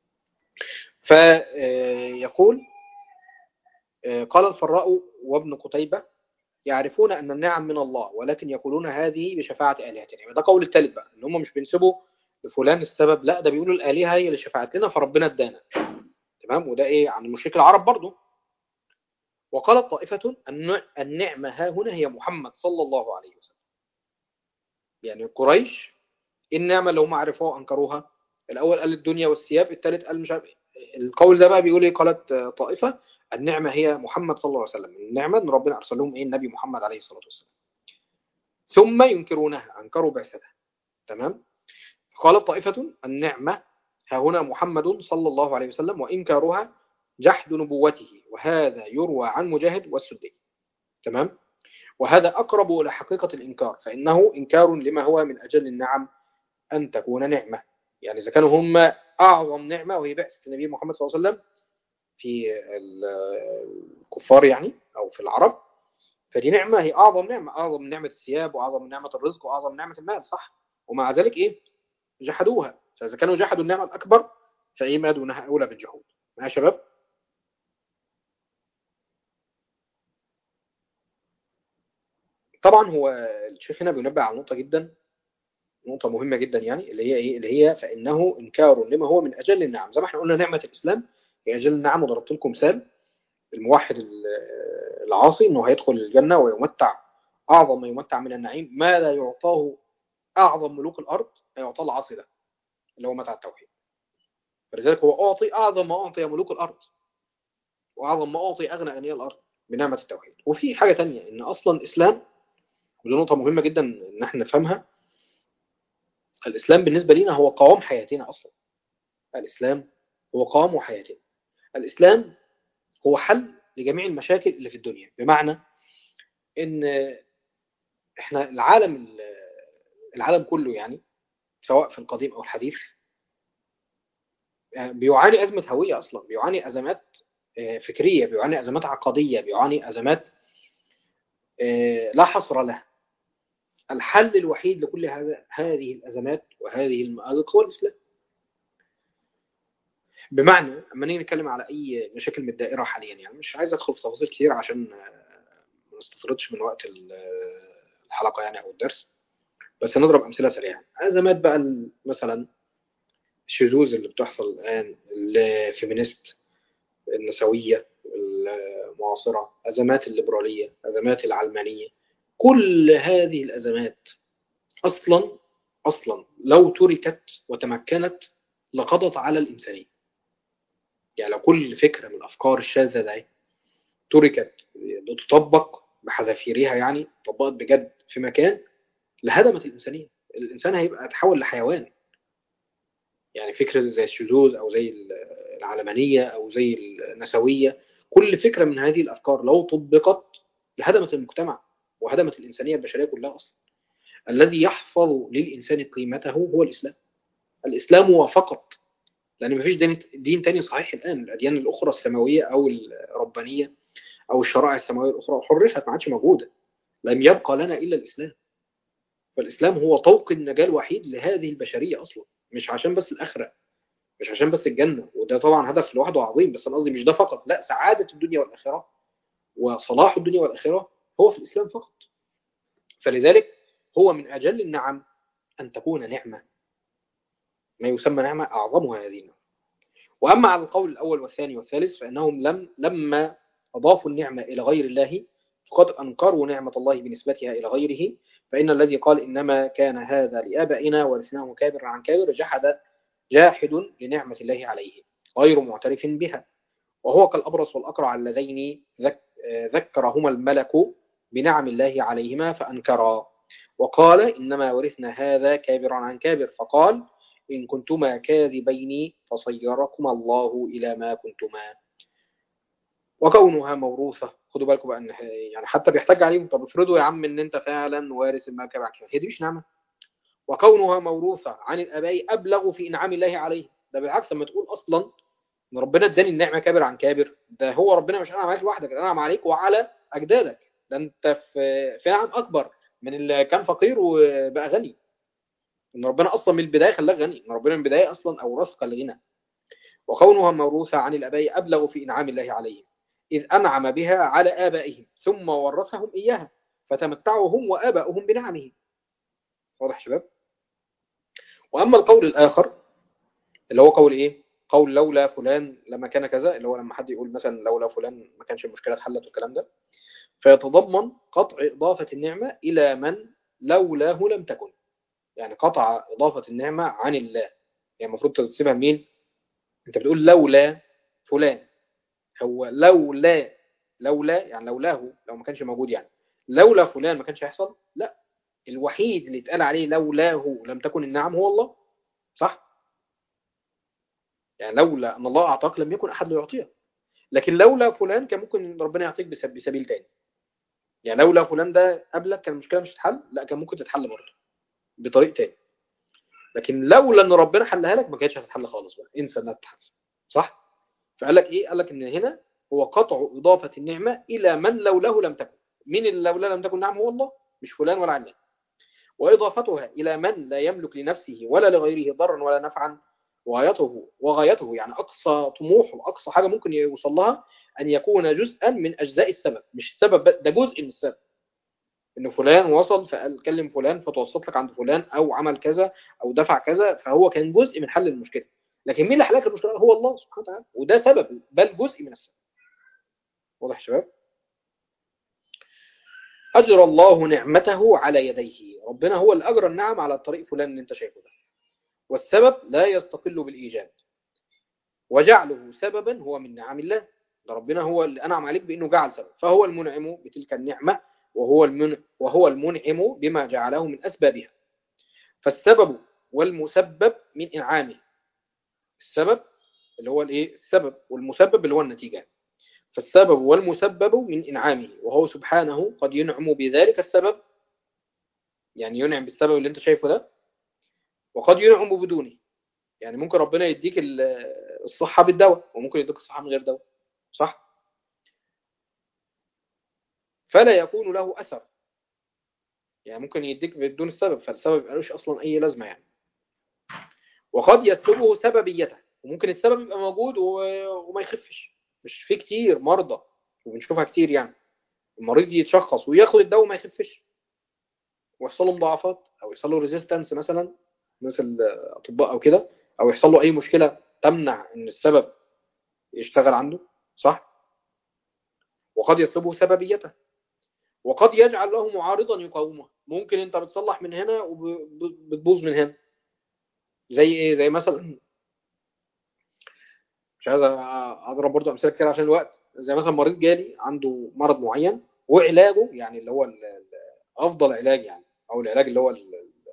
فيقول قال الفراء وابن قتيبة يعرفون أن النعم من الله ولكن يقولون هذه بشفاعة آلهتنا يعني ده قول الثالث بقى ان هم مش بينسبوا لفلان السبب لا ده بيقولوا الآلهة هي اللي شفعت لنا فربنا ادانا تمام وده ايه عن المشرك العرب برضه وقالت طائفة النعمة ها هنا هي محمد صلى الله عليه وسلم يعني قريش النعمة اللي هم عرفوها وأنكروها الأول قال الدنيا والثياب الثالث قال مش عارف القول ده بقى بيقول ايه قالت طائفة النعمة هي محمد صلى الله عليه وسلم النعمة ان ربنا أرسل لهم ايه النبي محمد عليه الصلاة والسلام ثم ينكرونها أنكروا بعثتها تمام قالت طائفة النعمة ها هنا محمد صلى الله عليه وسلم وإنكارها جحد نبوته وهذا يروى عن مجاهد والسدي تمام وهذا أقرب إلى حقيقة الإنكار فإنه إنكار لما هو من أجل النعم أن تكون نعمة يعني إذا كانوا هم أعظم نعمة وهي بعثة النبي محمد صلى الله عليه وسلم في الكفار يعني أو في العرب فدي نعمة هي أعظم نعمة أعظم من نعمة الثياب وأعظم من نعمة الرزق وأعظم من نعمة المال صح ومع ذلك إيه جحدوها فإذا كانوا جحدوا النعمة الأكبر فإيه ما دونها أولى بالجحود يا شباب طبعا هو الشيخ هنا بينبه على نقطة جدا نقطة مهمة جدا يعني اللي هي ايه اللي هي فإنه إنكار لما هو من أجل النعم زي ما احنا قلنا نعمة الإسلام هي أجل النعم وضربت لكم مثال الموحد العاصي انه هيدخل الجنة ويمتع أعظم ما يمتع من النعيم ما لا يعطاه أعظم ملوك الأرض هيعطاه العاصي ده اللي هو متع التوحيد فلذلك هو أعطي أعظم ما أعطي ملوك الأرض وأعظم ما أعطي أغنى أغنياء الأرض بنعمة التوحيد وفي حاجة تانية إن أصلا الإسلام ودي نقطة مهمة جدا إن احنا نفهمها الإسلام بالنسبة لنا هو قوام حياتنا أصلا الإسلام هو قوام حياتنا الإسلام هو حل لجميع المشاكل اللي في الدنيا بمعنى إن إحنا العالم العالم كله يعني سواء في القديم أو الحديث بيعاني أزمة هوية أصلا بيعاني أزمات فكرية بيعاني أزمات عقدية بيعاني أزمات لا حصر لها الحل الوحيد لكل هذا هذه الأزمات وهذه المآزق هو الإسلام بمعنى اما نيجي نتكلم على أي مشاكل من الدائرة حاليا يعني مش عايز أدخل في تفاصيل كتير عشان ما نستطردش من وقت الحلقة يعني أو الدرس بس نضرب أمثلة سريعة أزمات بقى مثلا الشذوذ اللي بتحصل الآن الفيمينيست النسوية المعاصرة أزمات الليبرالية أزمات العلمانية كل هذه الأزمات أصلا أصلا لو تركت وتمكنت لقضت على الإنسانية يعني لو كل فكرة من الأفكار الشاذة دي تركت بتطبق بحذافيرها يعني طبقت بجد في مكان لهدمت الإنسانية الإنسان هيبقى تحول لحيوان يعني فكرة زي الشذوذ أو زي العلمانية أو زي النسوية كل فكرة من هذه الأفكار لو طبقت لهدمت المجتمع وهدمت الإنسانية البشرية كلها أصلا الذي يحفظ للإنسان قيمته هو الإسلام الإسلام هو فقط لأن مفيش دين, دين تاني صحيح الآن الأديان الأخرى السماوية أو الربانية أو الشرائع السماوية الأخرى حرفت ما عادش موجودة لم يبقى لنا إلا الإسلام فالإسلام هو طوق النجاة الوحيد لهذه البشرية أصلا مش عشان بس الآخرة مش عشان بس الجنة وده طبعا هدف لوحده عظيم بس أنا قصدي مش ده فقط لا سعادة الدنيا والآخرة وصلاح الدنيا والآخرة هو في الإسلام فقط فلذلك هو من أجل النعم أن تكون نعمة ما يسمى نعمة أعظمها هذه النعمة وأما على القول الأول والثاني والثالث فإنهم لم لما أضافوا النعمة إلى غير الله فقد أنكروا نعمة الله بنسبتها إلى غيره فإن الذي قال إنما كان هذا لآبائنا ورثناه كابر عن كابر جحد جاحد لنعمة الله عليه غير معترف بها وهو كالأبرص والأقرع اللذين ذك ذكرهما الملك بنعم الله عليهما فأنكرا وقال إنما ورثنا هذا كابرا عن كابر فقال إن كنتما كاذبين فصيركما الله إلى ما كنتما وكونها موروثة خدوا بالكم بقى ان يعني حتى بيحتاج عليهم طب افرضوا يا عم ان انت فعلا وارث المال كابر عن كابر هي دي مش نعمة وكونها موروثة عن الآباء أبلغ في إنعام الله عليه ده بالعكس لما تقول أصلا ان ربنا اداني النعمة كابر عن كابر ده هو ربنا مش أنعم عليك لوحدك ده أنعم عليك وعلى أجدادك ده أنت في في نعم أكبر من اللي كان فقير وبقى غني ان ربنا اصلا من البدايه خلاك غني ان ربنا من البدايه اصلا اورثك الغنى وكونها موروثه عن الاباء ابلغ في انعام الله عليهم اذ انعم بها على ابائهم ثم ورثهم اياها فتمتعوا هم واباؤهم بنعمه واضح يا شباب واما القول الاخر اللي هو قول ايه قول لولا فلان لما كان كذا اللي هو لما حد يقول مثلا لولا فلان ما كانش المشكله اتحلت والكلام ده فيتضمن قطع اضافه النعمه الى من لولاه لم تكن يعني قطع إضافة النعمة عن الله يعني المفروض تسيبها لمين انت بتقول لولا فلان هو لولا لولا يعني لولاه لو ما كانش موجود يعني لولا فلان ما كانش هيحصل لا الوحيد اللي اتقال عليه لولاه لم تكن النعم هو الله صح يعني لولا ان الله اعطاك لم يكن احد يعطيك لكن لولا فلان كان ممكن ربنا يعطيك بسبيل تاني يعني لولا فلان ده قبلك كان المشكله مش تتحل لا كان ممكن تتحل برضه بطريق تاني لكن لولا ان ربنا حلها لك ما كانتش هتتحل خالص بقى انسى انها تتحل صح فقال لك ايه قال لك ان هنا هو قطع اضافه النعمه الى من لولاه لم تكن مين اللي لولاه لم تكن نعم هو الله مش فلان ولا علان واضافتها الى من لا يملك لنفسه ولا لغيره ضرا ولا نفعا وغايته وغايته يعني اقصى طموح واقصى حاجه ممكن يوصل لها ان يكون جزءا من اجزاء السبب مش السبب ده جزء من السبب ان فلان وصل فقال كلم فلان فتوسط لك عند فلان او عمل كذا او دفع كذا فهو كان جزء من حل المشكله لكن مين اللي حل لك المشكله هو الله سبحانه وتعالى وده سبب بل جزء من السبب واضح يا شباب اجرى الله نعمته على يديه ربنا هو اللي اجرى النعم على الطريق فلان اللي انت شايفه ده والسبب لا يستقل بالايجاب وجعله سببا هو من نعم الله ده ربنا هو اللي انعم عليك بانه جعل سبب فهو المنعم بتلك النعمه وهو المن وهو المنعم بما جعله من أسبابها فالسبب والمسبب من إنعامه السبب اللي هو الايه السبب والمسبب اللي هو النتيجة فالسبب والمسبب من إنعامه وهو سبحانه قد ينعم بذلك السبب يعني ينعم بالسبب اللي انت شايفه ده وقد ينعم بدونه يعني ممكن ربنا يديك الصحة بالدواء وممكن يديك الصحة من غير دواء صح فلا يكون له أثر يعني ممكن يديك بدون السبب فالسبب ملوش أصلا أي لازمة يعني وقد يسلبه سببيته وممكن السبب يبقى موجود وما يخفش مش في كتير مرضى وبنشوفها كتير يعني المريض يتشخص وياخد الدواء وما يخفش ويحصل له مضاعفات او يحصل له ريزيستنس مثلا مثل الاطباء او كده او يحصل له اي مشكله تمنع ان السبب يشتغل عنده صح وقد يسلبه سببيته وقد يجعل له معارضا يقاومه ممكن انت بتصلح من هنا وبتبوظ من هنا زي ايه زي مثلا مش عايز اضرب برضه امثله كتير عشان الوقت زي مثلا مريض جالي عنده مرض معين وعلاجه يعني اللي هو افضل علاج يعني او العلاج اللي هو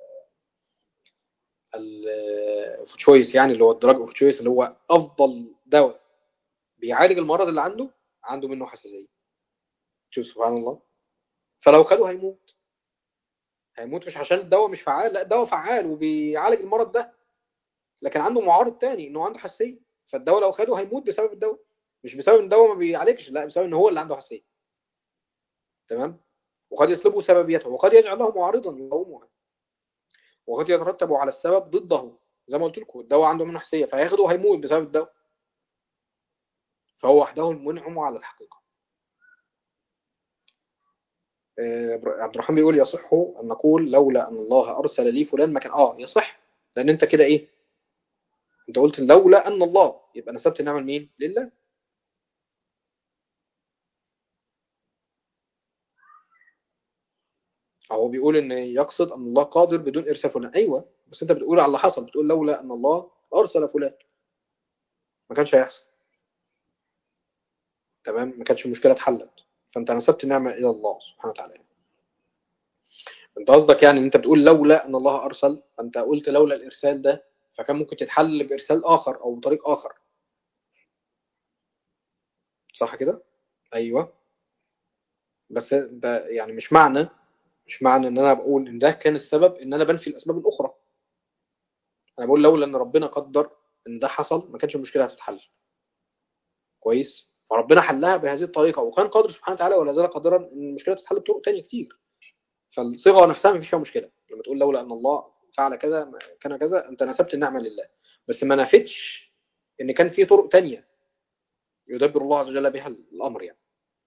اوف تشويس يعني اللي هو الدراج اوف تشويس اللي هو افضل دواء بيعالج المرض اللي عنده عنده منه حساسيه شوف سبحان الله فلو خده هيموت هيموت مش عشان الدواء مش فعال لا الدواء فعال وبيعالج المرض ده لكن عنده معارض تاني انه عنده حساسيه فالدواء لو خده هيموت بسبب الدواء مش بسبب ان الدواء ما بيعالجش لا بسبب ان هو اللي عنده حساسيه تمام وقد يسلبه سببيته وقد يجعل له معارضا يقاومها وقد يترتب على السبب ضده زي ما قلت لكم الدواء عنده منه حساسيه فهياخده هيموت بسبب الدواء فهو وحده المنعم على الحقيقه عبد الرحمن بيقول يصح ان نقول لولا ان الله ارسل لي فلان مكان اه يصح لان انت كده ايه انت قلت لولا ان الله يبقى نسبت النعمه لمين لله هو بيقول ان يقصد ان الله قادر بدون ارسال فلان ايوه بس انت بتقول على اللي حصل بتقول لولا ان الله ارسل فلان ما كانش هيحصل تمام ما كانش المشكله اتحلت فانت نسبت النعمه الى الله سبحانه وتعالى انت قصدك يعني ان انت بتقول لولا ان الله ارسل فانت قلت لولا الارسال ده فكان ممكن تتحل بارسال اخر او بطريق اخر صح كده ايوه بس ده يعني مش معنى مش معنى ان انا بقول ان ده كان السبب ان انا بنفي الاسباب الاخرى انا بقول لولا ان ربنا قدر ان ده حصل ما كانش المشكله هتتحل كويس فربنا حلها بهذه الطريقه وكان قادر سبحانه وتعالى ولا زال قادرا ان المشكله تتحل بطرق ثانيه كتير فالصيغه نفسها ما فيش فيها مشكله لما تقول لولا ان الله فعل كذا كان كذا انت نسبت النعمه لله بس ما نفتش ان كان في طرق ثانيه يدبر الله عز وجل بها الامر يعني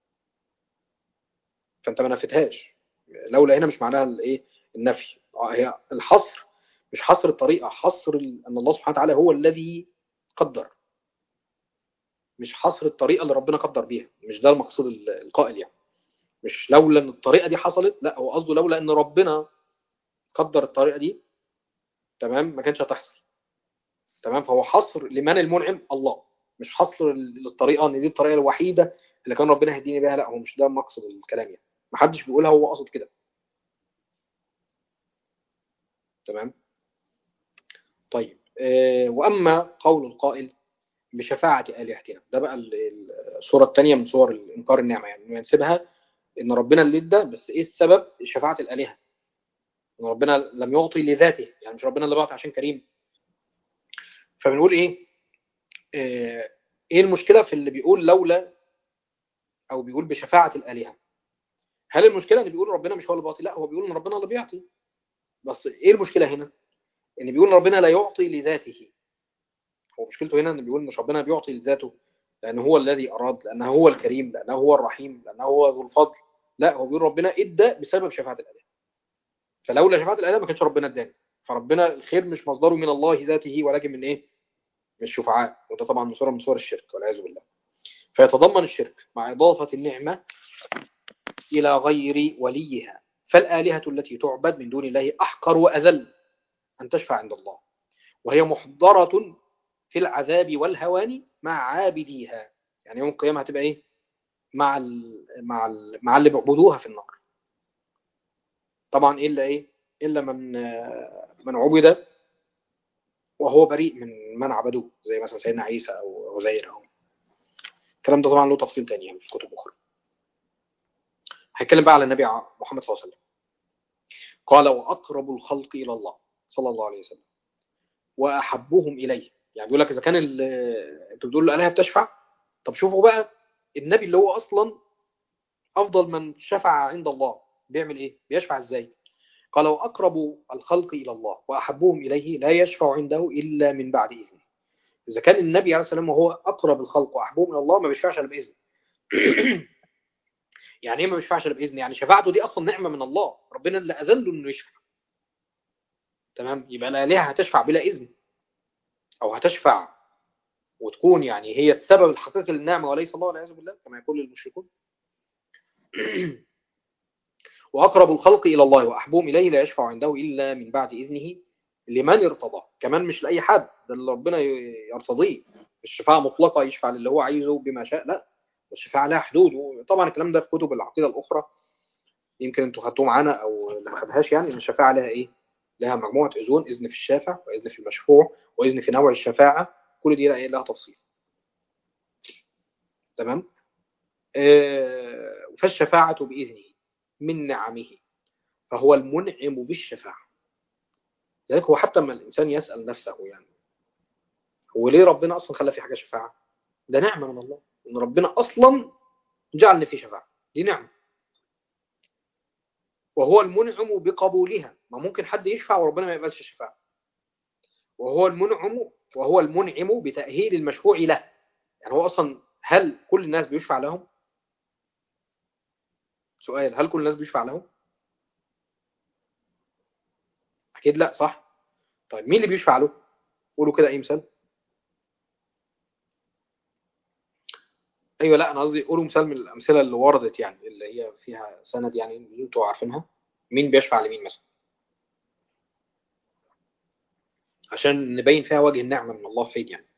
فانت ما نفتهاش لولا هنا مش معناها الايه النفي هي الحصر مش حصر الطريقه حصر ان الله سبحانه وتعالى هو الذي قدر مش حصر الطريقه اللي ربنا قدر بيها مش ده المقصود القائل يعني مش لولا ان الطريقه دي حصلت لا هو قصده لولا ان ربنا قدر الطريقه دي تمام ما كانش هتحصل تمام فهو حصر لمن المنعم الله مش حصر للطريقه ان دي الطريقه الوحيده اللي كان ربنا هيديني بيها لا هو مش ده مقصد الكلام يعني ما حدش بيقولها هو قصد كده تمام طيب آه واما قول القائل بشفاعه الهتنا ده بقى الصوره الثانيه من صور انكار النعمه يعني ينسبها ان ربنا اللي ادى بس ايه السبب شفاعه الالهه ان ربنا لم يعطي لذاته يعني مش ربنا اللي بعطي عشان كريم فبنقول ايه آه ايه المشكله في اللي بيقول لولا او بيقول بشفاعه الالهه هل المشكله ان بيقول ربنا مش هو اللي بيعطي لا هو بيقول ان ربنا اللي بيعطي بس ايه المشكله هنا ان بيقول ان ربنا لا يعطي لذاته هو مشكلته هنا ان بيقول مش ربنا بيعطي لذاته لانه هو الذي اراد لانه هو الكريم لانه هو الرحيم لانه هو ذو الفضل لا هو بيقول ربنا ادى بسبب شفاعه الالهه فلولا شفاعه الالهه ما كانش ربنا اداني فربنا الخير مش مصدره من الله ذاته ولكن من ايه من الشفعاء وده طبعا صوره من صور الشرك والعياذ بالله فيتضمن الشرك مع اضافه النعمه إلى غير وليها فالآلهة التي تعبد من دون الله أحقر وأذل أن تشفع عند الله وهي محضرة في العذاب والهوان مع عابديها يعني يوم القيامة هتبقى إيه مع ال مع ال مع اللي بيعبدوها في النار طبعا إلا إيه إلا من من عبد وهو بريء من من عبدوه زي مثلا سيدنا عيسى أو عزير أو الكلام ده طبعا له تفصيل تاني يعني في كتب أخرى هيتكلم بقى على النبي محمد صلى الله عليه وسلم قال وأقرب الخلق إلى الله صلى الله عليه وسلم وأحبهم إليه يعني بيقول لك إذا كان أنتوا بتقولوا الآلهة بتشفع طب شوفوا بقى النبي اللي هو أصلا أفضل من شفع عند الله بيعمل إيه؟ بيشفع إزاي؟ قال وأقرب الخلق إلى الله وأحبهم إليه لا يشفع عنده إلا من بعد إذنه إذا كان النبي عليه السلام وهو أقرب الخلق وأحبهم إلى الله ما بيشفعش إلا بإذنه يعني ايه ما بيشفعش الا باذن يعني شفاعته دي اصلا نعمه من الله ربنا اللي اذن له انه يشفع تمام يبقى الالهه هتشفع بلا اذن او هتشفع وتكون يعني هي السبب الحقيقي للنعمه وليس الله والعياذ بالله كما يقول المشركون واقرب الخلق الى الله واحبهم اليه لا يشفع عنده الا من بعد اذنه لمن ارتضاه كمان مش لاي حد ده اللي ربنا يرتضيه الشفاعه مطلقه يشفع للي هو عايزه بما شاء لا الشفاعة لها حدود وطبعا الكلام ده في كتب العقيدة الأخرى يمكن انتوا خدتوه معانا أو اللي ما خدهاش يعني إن الشفاعة لها إيه؟ لها مجموعة إذون إذن في الشافع وإذن في المشفوع وإذن في نوع الشفاعة كل دي لها, لها تفصيل تمام؟ آه فالشفاعة بإذنه من نعمه فهو المنعم بالشفاعة لذلك هو حتى لما الإنسان يسأل نفسه يعني هو ليه ربنا أصلا خلى في حاجة شفاعة؟ ده نعمة من الله ان ربنا اصلا جعل في شفاعه دي نعمه وهو المنعم بقبولها ما ممكن حد يشفع وربنا ما يقبلش الشفاعه وهو المنعم وهو المنعم بتاهيل المشفوع له يعني هو اصلا هل كل الناس بيشفع لهم سؤال هل كل الناس بيشفع لهم اكيد لا صح طيب مين اللي بيشفع له قولوا كده اي مثال ايوه لا انا قصدي قولوا مثال من الامثله اللي وردت يعني اللي هي فيها سند يعني انتوا عارفينها مين بيشفع لمين مثلا عشان نبين فيها وجه النعمه من الله فين يعني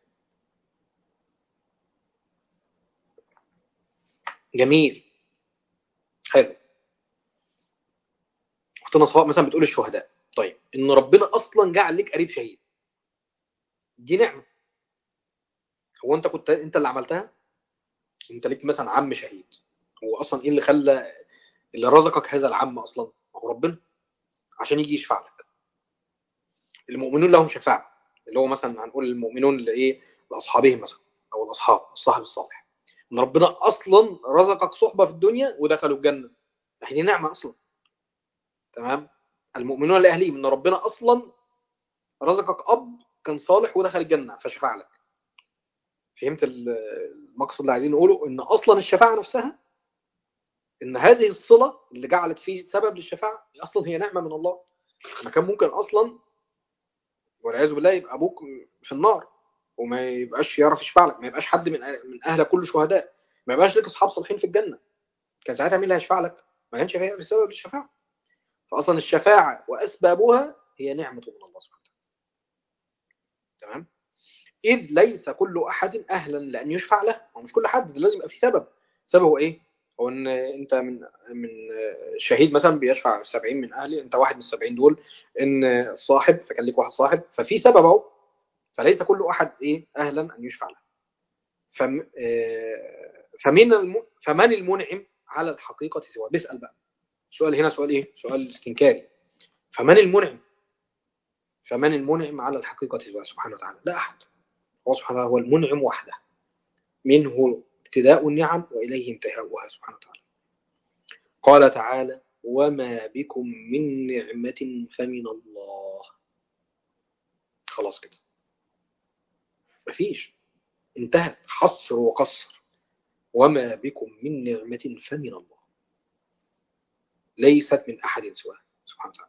جميل حلو اختنا صفاء مثلا بتقول الشهداء طيب ان ربنا اصلا جعل لك قريب شهيد دي نعمه هو انت كنت انت اللي عملتها انت ليك مثلا عم شهيد هو اصلا ايه اللي خلى اللي رزقك هذا العم اصلا هو ربنا عشان يجي يشفع لك المؤمنون لهم شفاعه اللي هو مثلا هنقول المؤمنون اللي ايه لاصحابهم مثلا او الاصحاب الصاحب الصالح ان ربنا اصلا رزقك صحبه في الدنيا ودخلوا الجنه دي نعمه اصلا تمام المؤمنون لاهليهم ان ربنا اصلا رزقك اب كان صالح ودخل الجنه فشفع لك فهمت المقصد اللي عايزين نقوله ان اصلا الشفاعه نفسها ان هذه الصله اللي جعلت فيه سبب للشفاعه اصلا هي نعمه من الله ما كان ممكن اصلا والعياذ بالله يبقى ابوك في النار وما يبقاش يعرف يشفع لك ما يبقاش حد من من اهلك كله شهداء ما يبقاش لك اصحاب صالحين في الجنه كان ساعتها مين اللي هيشفع لك ما كانش فيها بسبب الشفاعه فاصلا الشفاعه واسبابها هي نعمه من الله سبحانه وتعالى تمام اذ ليس كل احد اهلا لان يشفع له هو مش كل حد لازم يبقى في سبب سببه ايه هو ان انت من من شهيد مثلا بيشفع 70 من اهلي انت واحد من ال 70 دول ان صاحب فكان لك واحد صاحب ففي سبب اهو فليس كل احد ايه اهلا ان يشفع له فم فمن الم... فمن المنعم على الحقيقه سوى بيسال بقى السؤال هنا سؤال ايه سؤال استنكاري فمن المنعم فمن المنعم على الحقيقه سوى سبحانه وتعالى لا احد هو سبحانه هو المنعم وحده منه ابتداء النعم وإليه انتهاؤها سبحانه وتعالى قال تعالى وما بكم من نعمة فمن الله خلاص كده مفيش انتهت حصر وقصر وما بكم من نعمة فمن الله ليست من أحد سواه سبحانه وتعالى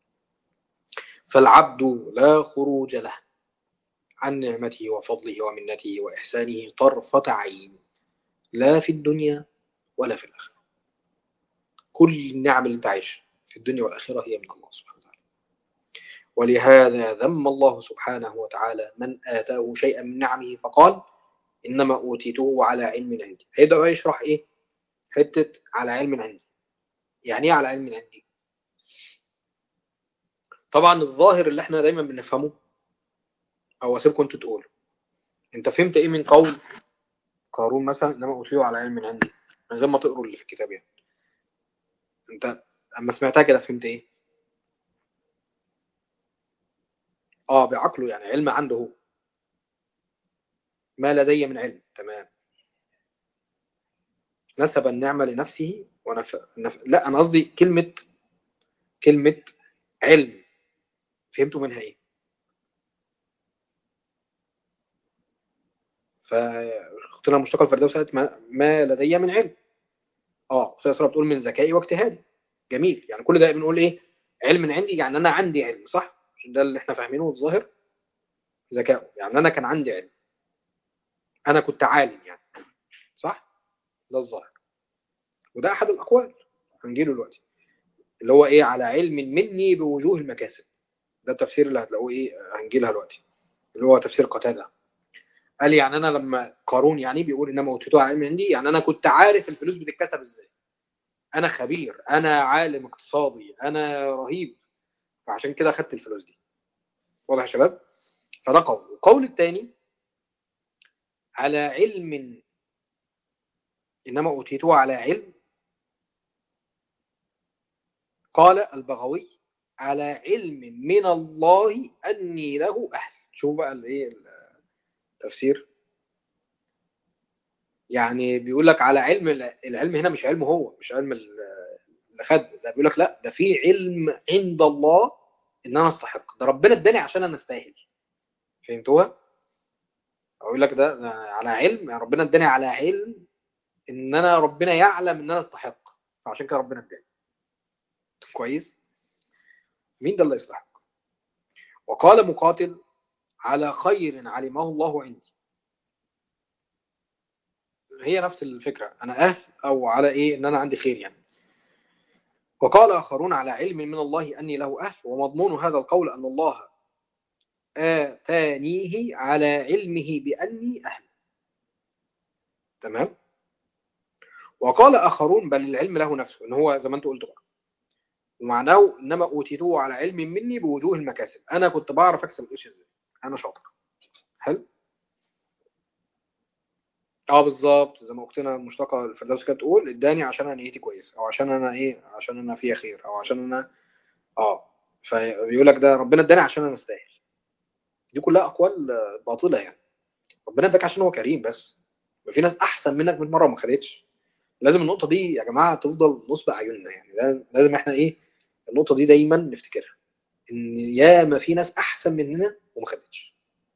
فالعبد لا خروج له عن نعمته وفضله ومنته وإحسانه طرفة عين لا في الدنيا ولا في الآخرة كل النعم اللي انت عايشها في الدنيا والآخرة هي من الله سبحانه وتعالى ولهذا ذم الله سبحانه وتعالى من آتاه شيئا من نعمه فقال إنما أوتيته على علم عندي هيبدأ بقى يشرح إيه حتة على علم عندي يعني إيه على علم عندي طبعا الظاهر اللي احنا دايما بنفهمه او اسيبكم انتوا تقولوا انت فهمت ايه من قول قارون مثلا انما اوتيه على علم عندي من غير ما تقروا اللي في الكتاب يعني انت اما سمعتها كده فهمت ايه اه بعقله يعني علم عنده هو ما لدي من علم تمام نسب النعمة لنفسه ونف... نف... لا انا قصدي كلمة كلمة علم فهمتوا منها ايه فاختنا المشتقه الفردوس قالت ما, ما لدي من علم اه اختنا اسراء بتقول من ذكائي واجتهادي جميل يعني كل ده بنقول ايه علم من عندي يعني انا عندي علم صح عشان ده اللي احنا فاهمينه الظاهر ذكاء يعني انا كان عندي علم انا كنت عالم يعني صح ده الظاهر وده احد الاقوال هنجيله دلوقتي اللي هو ايه على علم مني بوجوه المكاسب ده التفسير اللي هتلاقوه ايه هنجيلها دلوقتي اللي هو تفسير قتاده قال يعني انا لما قارون يعني بيقول انما اوتيته على علم عندي يعني انا كنت عارف الفلوس بتتكسب ازاي انا خبير انا عالم اقتصادي انا رهيب فعشان كده خدت الفلوس دي واضح يا شباب فده قول القول الثاني على علم انما اوتيته على علم قال البغوي على علم من الله اني له اهل شوف بقى الايه تفسير يعني بيقول لك على علم العلم هنا مش علم هو مش علم اللي خد ده بيقول لك لا ده في علم عند الله ان انا استحق ده ربنا اداني عشان انا استاهل فهمتوها اقول لك ده, ده على علم يعني ربنا اداني على علم ان انا ربنا يعلم ان انا استحق فعشان كده ربنا اداني كويس مين ده اللي يستحق وقال مقاتل على خير علمه الله عندي هي نفس الفكرة أنا أهل أو على إيه إن أنا عندي خير يعني وقال آخرون على علم من الله أني له أهل ومضمون هذا القول أن الله آتانيه على علمه بأني أهل تمام وقال آخرون بل العلم له نفسه إن هو زي ما أنت قلت بقى ومعناه انما اوتيتوه على علم مني بوجوه المكاسب انا كنت بعرف اكسب القرش ازاي انا شاطر حلو اه بالظبط زي ما اختنا المشتقه الفردوس كانت تقول اداني عشان انا نيتي كويس او عشان انا ايه عشان انا فيها خير او عشان انا اه فبيقول لك ده ربنا اداني عشان انا استاهل دي كلها اقوال باطله يعني ربنا اداك عشان هو كريم بس في ناس احسن منك 100 مره وما خدتش لازم النقطه دي يا جماعه تفضل نصب اعيننا يعني لازم احنا ايه النقطه دي دايما نفتكرها ان يا ما في ناس احسن مننا وما خدتش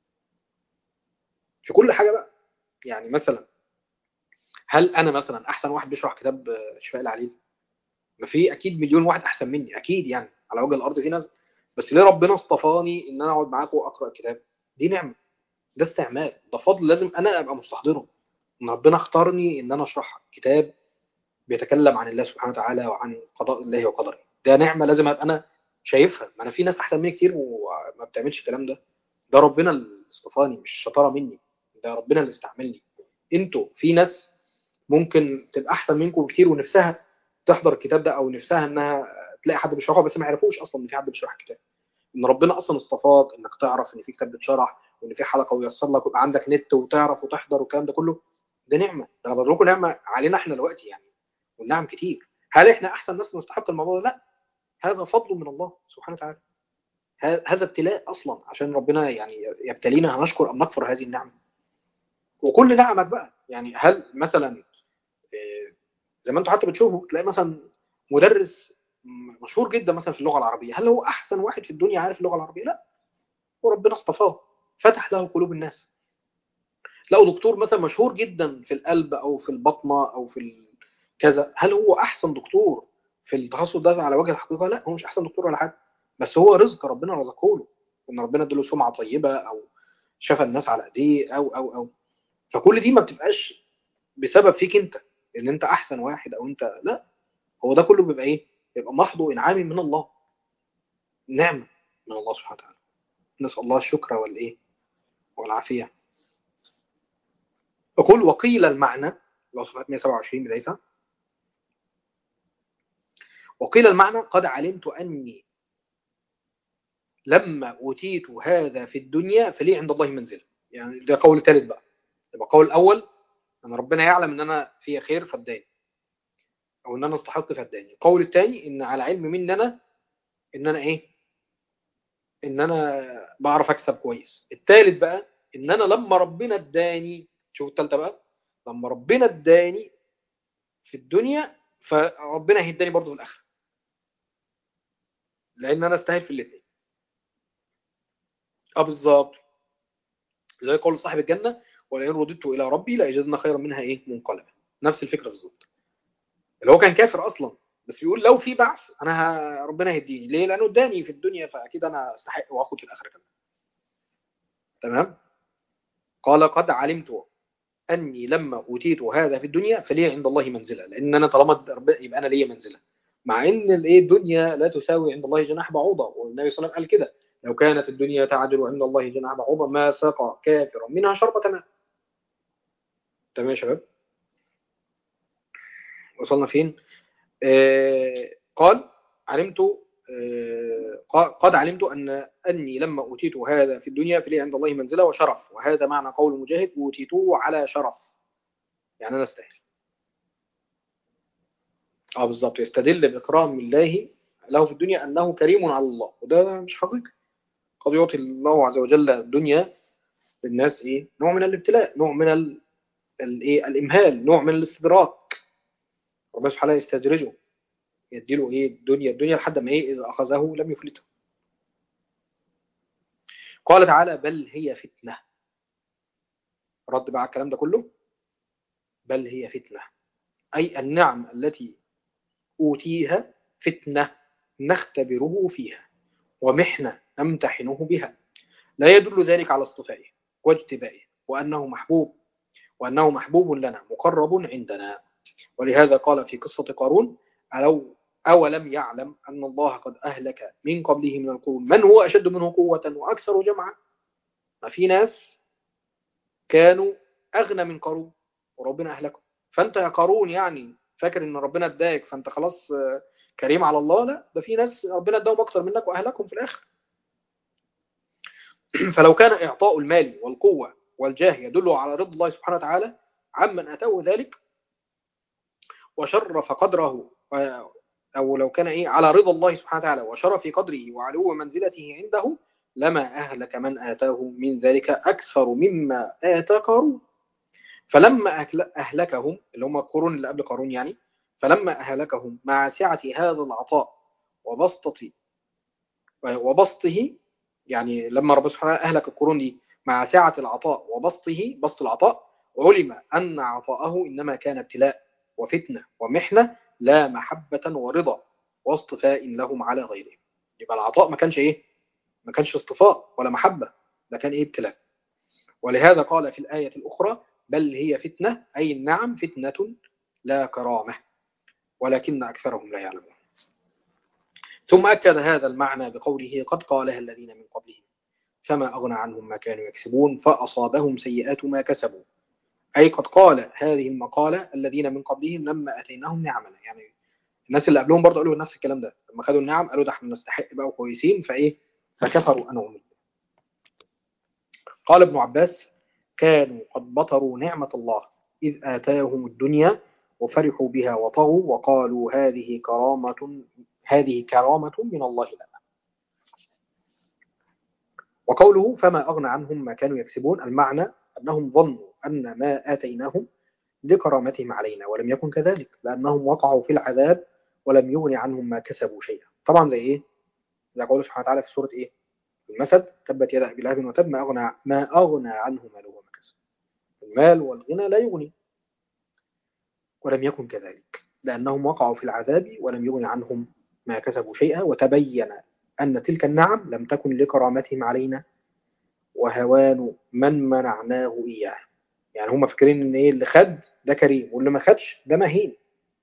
في كل حاجه بقى يعني مثلا هل انا مثلا احسن واحد بيشرح كتاب شفاء العليل ما في اكيد مليون واحد احسن مني اكيد يعني على وجه الارض في ناس بس ليه ربنا اصطفاني ان انا اقعد معاكم واقرا الكتاب دي نعمه ده استعمال ده فضل لازم انا ابقى مستحضره ان ربنا اختارني ان انا اشرح كتاب بيتكلم عن الله سبحانه وتعالى وعن قضاء الله وقدره ده نعمه لازم ابقى انا شايفها ما انا في ناس احسن مني كتير وما بتعملش الكلام ده ده ربنا اللي اصطفاني مش شطاره مني ده ربنا اللي استعملني انتوا في ناس ممكن تبقى احسن منكم بكتير ونفسها تحضر الكتاب ده او نفسها انها تلاقي حد بيشرحه بس ما يعرفوش اصلا ان في حد بيشرح الكتاب ان ربنا اصلا اصطفاك انك تعرف ان في كتاب بيتشرح وان في حلقه ويسر لك ويبقى عندك نت وتعرف وتحضر والكلام ده كله ده نعمه ده انا لكم نعمه علينا احنا دلوقتي يعني والنعم كتير هل احنا احسن ناس نستحق الموضوع ده؟ لا هذا فضل من الله سبحانه وتعالى هذا ابتلاء اصلا عشان ربنا يعني يبتلينا هنشكر ام نكفر هذه النعمه وكل نعمك بقى يعني هل مثلا زي ما انتم حتى بتشوفوا تلاقي مثلا مدرس مشهور جدا مثلا في اللغه العربيه هل هو احسن واحد في الدنيا عارف اللغه العربيه لا هو ربنا اصطفاه فتح له قلوب الناس لو دكتور مثلا مشهور جدا في القلب او في البطنه او في كذا هل هو احسن دكتور في التخصص ده على وجه الحقيقه لا هو مش احسن دكتور ولا حاجه بس هو رزق ربنا رزقه له ان ربنا اداله سمعه طيبه او شفى الناس على ايديه او او او فكل دي ما بتبقاش بسبب فيك انت ان انت احسن واحد او انت لا هو ده كله بيبقى ايه بيبقى محض انعام من الله نعمه من الله سبحانه وتعالى نسال الله الشكر والايه والعافيه اقول وقيل المعنى الله صفحه 127 بدايتها وقيل المعنى قد علمت اني لما اوتيت هذا في الدنيا فلي عند الله منزله يعني ده قول ثالث بقى يبقى قول الاول ان ربنا يعلم ان انا فيها خير فاداني او ان انا استحق فاداني القول الثاني ان على علم مني انا ان انا ايه ان انا بعرف اكسب كويس الثالث بقى ان انا لما ربنا اداني شوف الثالثه بقى لما ربنا اداني في الدنيا فربنا هيداني برضه في الاخره لان انا استاهل في الاثنين اه بالظبط زي قول صاحب الجنه ولئن رددت الى ربي لاجدن خيرا منها ايه منقلبا نفس الفكره بالظبط اللي هو كان كافر اصلا بس بيقول لو في بعث انا ه... ربنا هيديني ليه لانه اداني في الدنيا فاكيد انا استحق واخد في الاخره كمان تمام قال قد علمت اني لما اوتيت هذا في الدنيا فلي عند الله منزله لان انا طالما يبقى انا ليا منزله مع ان الايه الدنيا لا تساوي عند الله جناح بعوضه والنبي صلى الله عليه وسلم قال كده لو كانت الدنيا تعدل عند الله جناح بعوضه ما سقى كافرا منها شربة ماء تمام يا شباب وصلنا فين آه قال علمت آه قد علمت أن أني لما أوتيت هذا في الدنيا فلي عند الله منزلة وشرف وهذا معنى قول مجاهد أوتيته على شرف يعني أنا استاهل اه بالظبط يستدل بإكرام الله له في الدنيا أنه كريم على الله وده مش حقيقي قد يعطي الله عز وجل الدنيا للناس إيه نوع من الابتلاء نوع من ال... الايه الامهال نوع من الاستدراك ربنا سبحانه يستدرجه يديله ايه الدنيا الدنيا لحد ما ايه اذا اخذه لم يفلته قال تعالى بل هي فتنه رد بقى على الكلام ده كله بل هي فتنه اي النعم التي اوتيها فتنه نختبره فيها ومحنه نمتحنه بها لا يدل ذلك على اصطفائه واجتبائه وانه محبوب وأنه محبوب لنا مقرب عندنا ولهذا قال في قصة قارون ألو أولم يعلم أن الله قد أهلك من قبله من القرون من هو أشد منه قوة وأكثر جمعا ما في ناس كانوا أغنى من قارون وربنا أهلكهم فأنت يا قارون يعني فاكر أن ربنا اداك فأنت خلاص كريم على الله لا ده في ناس ربنا اداهم اكتر منك واهلكهم في الاخر فلو كان اعطاء المال والقوه والجاه يدل على رضا الله سبحانه وتعالى عمن اتاه ذلك وشرف قدره او لو كان ايه على رضا الله سبحانه وتعالى وشرف قدره وعلو منزلته عنده لما اهلك من اتاه من ذلك اكثر مما اتى قارون فلما اهلكهم اللي هم القرون اللي قبل قارون يعني فلما أهلكهم مع سعة هذا العطاء وبسطة وبسطه يعني لما رب سبحانه أهلك القرون دي مع سعة العطاء وبسطه بسط العطاء علم أن عطاءه إنما كان ابتلاء وفتنة ومحنة لا محبة ورضا واصطفاء لهم على غيرهم يبقى العطاء ما كانش إيه ما كانش اصطفاء ولا محبة ده كان إيه ابتلاء ولهذا قال في الآية الأخرى بل هي فتنة أي النعم فتنة لا كرامة ولكن أكثرهم لا يعلمون ثم أكد هذا المعنى بقوله قد قالها الذين من قبلهم فما أغنى عنهم ما كانوا يكسبون فأصابهم سيئات ما كسبوا أي قد قال هذه المقالة الذين من قبلهم لما أتيناهم نعمنا يعني الناس اللي قبلهم برضه قالوا نفس الكلام ده لما خدوا النعم قالوا ده احنا نستحق بقى وكويسين فإيه فكفروا أنهم قال ابن عباس كانوا قد بطروا نعمة الله إذ آتاهم الدنيا وفرحوا بها وطغوا وقالوا هذه كرامة هذه كرامة من الله لنا وقوله فما أغنى عنهم ما كانوا يكسبون المعنى أنهم ظنوا أن ما آتيناهم لكرامتهم علينا ولم يكن كذلك لأنهم وقعوا في العذاب ولم يغن عنهم ما كسبوا شيئا طبعا زي إيه زي قوله سبحانه وتعالى في سورة إيه المسد تبت يد أبي لهب وتب ما أغنى ما أغنى عنه ماله وما كسب المال والغنى لا يغني ولم يكن كذلك لأنهم وقعوا في العذاب ولم يغن عنهم ما كسبوا شيئا وتبين أن تلك النعم لم تكن لكرامتهم علينا وهوان من منعناه إياه يعني هم فاكرين ان ايه اللي خد ده كريم واللي ما خدش ده مهين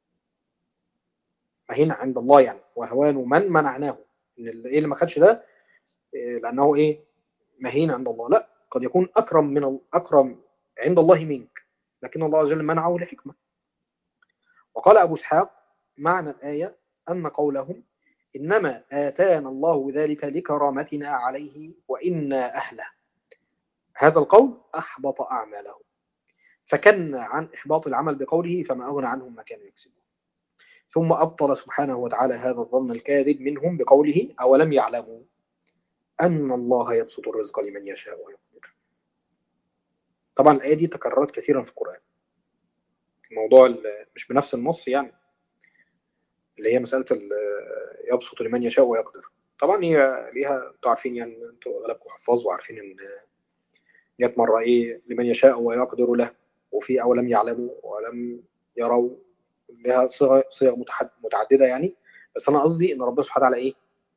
مهين عند الله يعني وهوان من منعناه ان ايه اللي ما خدش ده إيه لانه ايه مهين عند الله لا قد يكون اكرم من اكرم عند الله منك لكن الله عز وجل منعه لحكمه وقال أبو اسحاق معنى الآية أن قولهم إنما آتانا الله ذلك لكرامتنا عليه وإنا أهله هذا القول أحبط أعماله فكن عن إحباط العمل بقوله فما أغنى عنهم ما كانوا يكسبون ثم أبطل سبحانه وتعالى هذا الظن الكاذب منهم بقوله أولم يعلموا أن الله يبسط الرزق لمن يشاء ويقدر طبعا الآية دي تكررت كثيرا في القرآن موضوع مش بنفس النص يعني اللي هي مسألة يبسط لمن يشاء ويقدر طبعا هي ليها انتوا عارفين يعني انتوا اغلبكم حفاظ وعارفين ان جت مرة ايه لمن يشاء ويقدر له وفي او لم يعلموا ولم يروا لها صيغ صيغ متعددة يعني بس انا قصدي ان ربنا سبحانه وتعالى ايه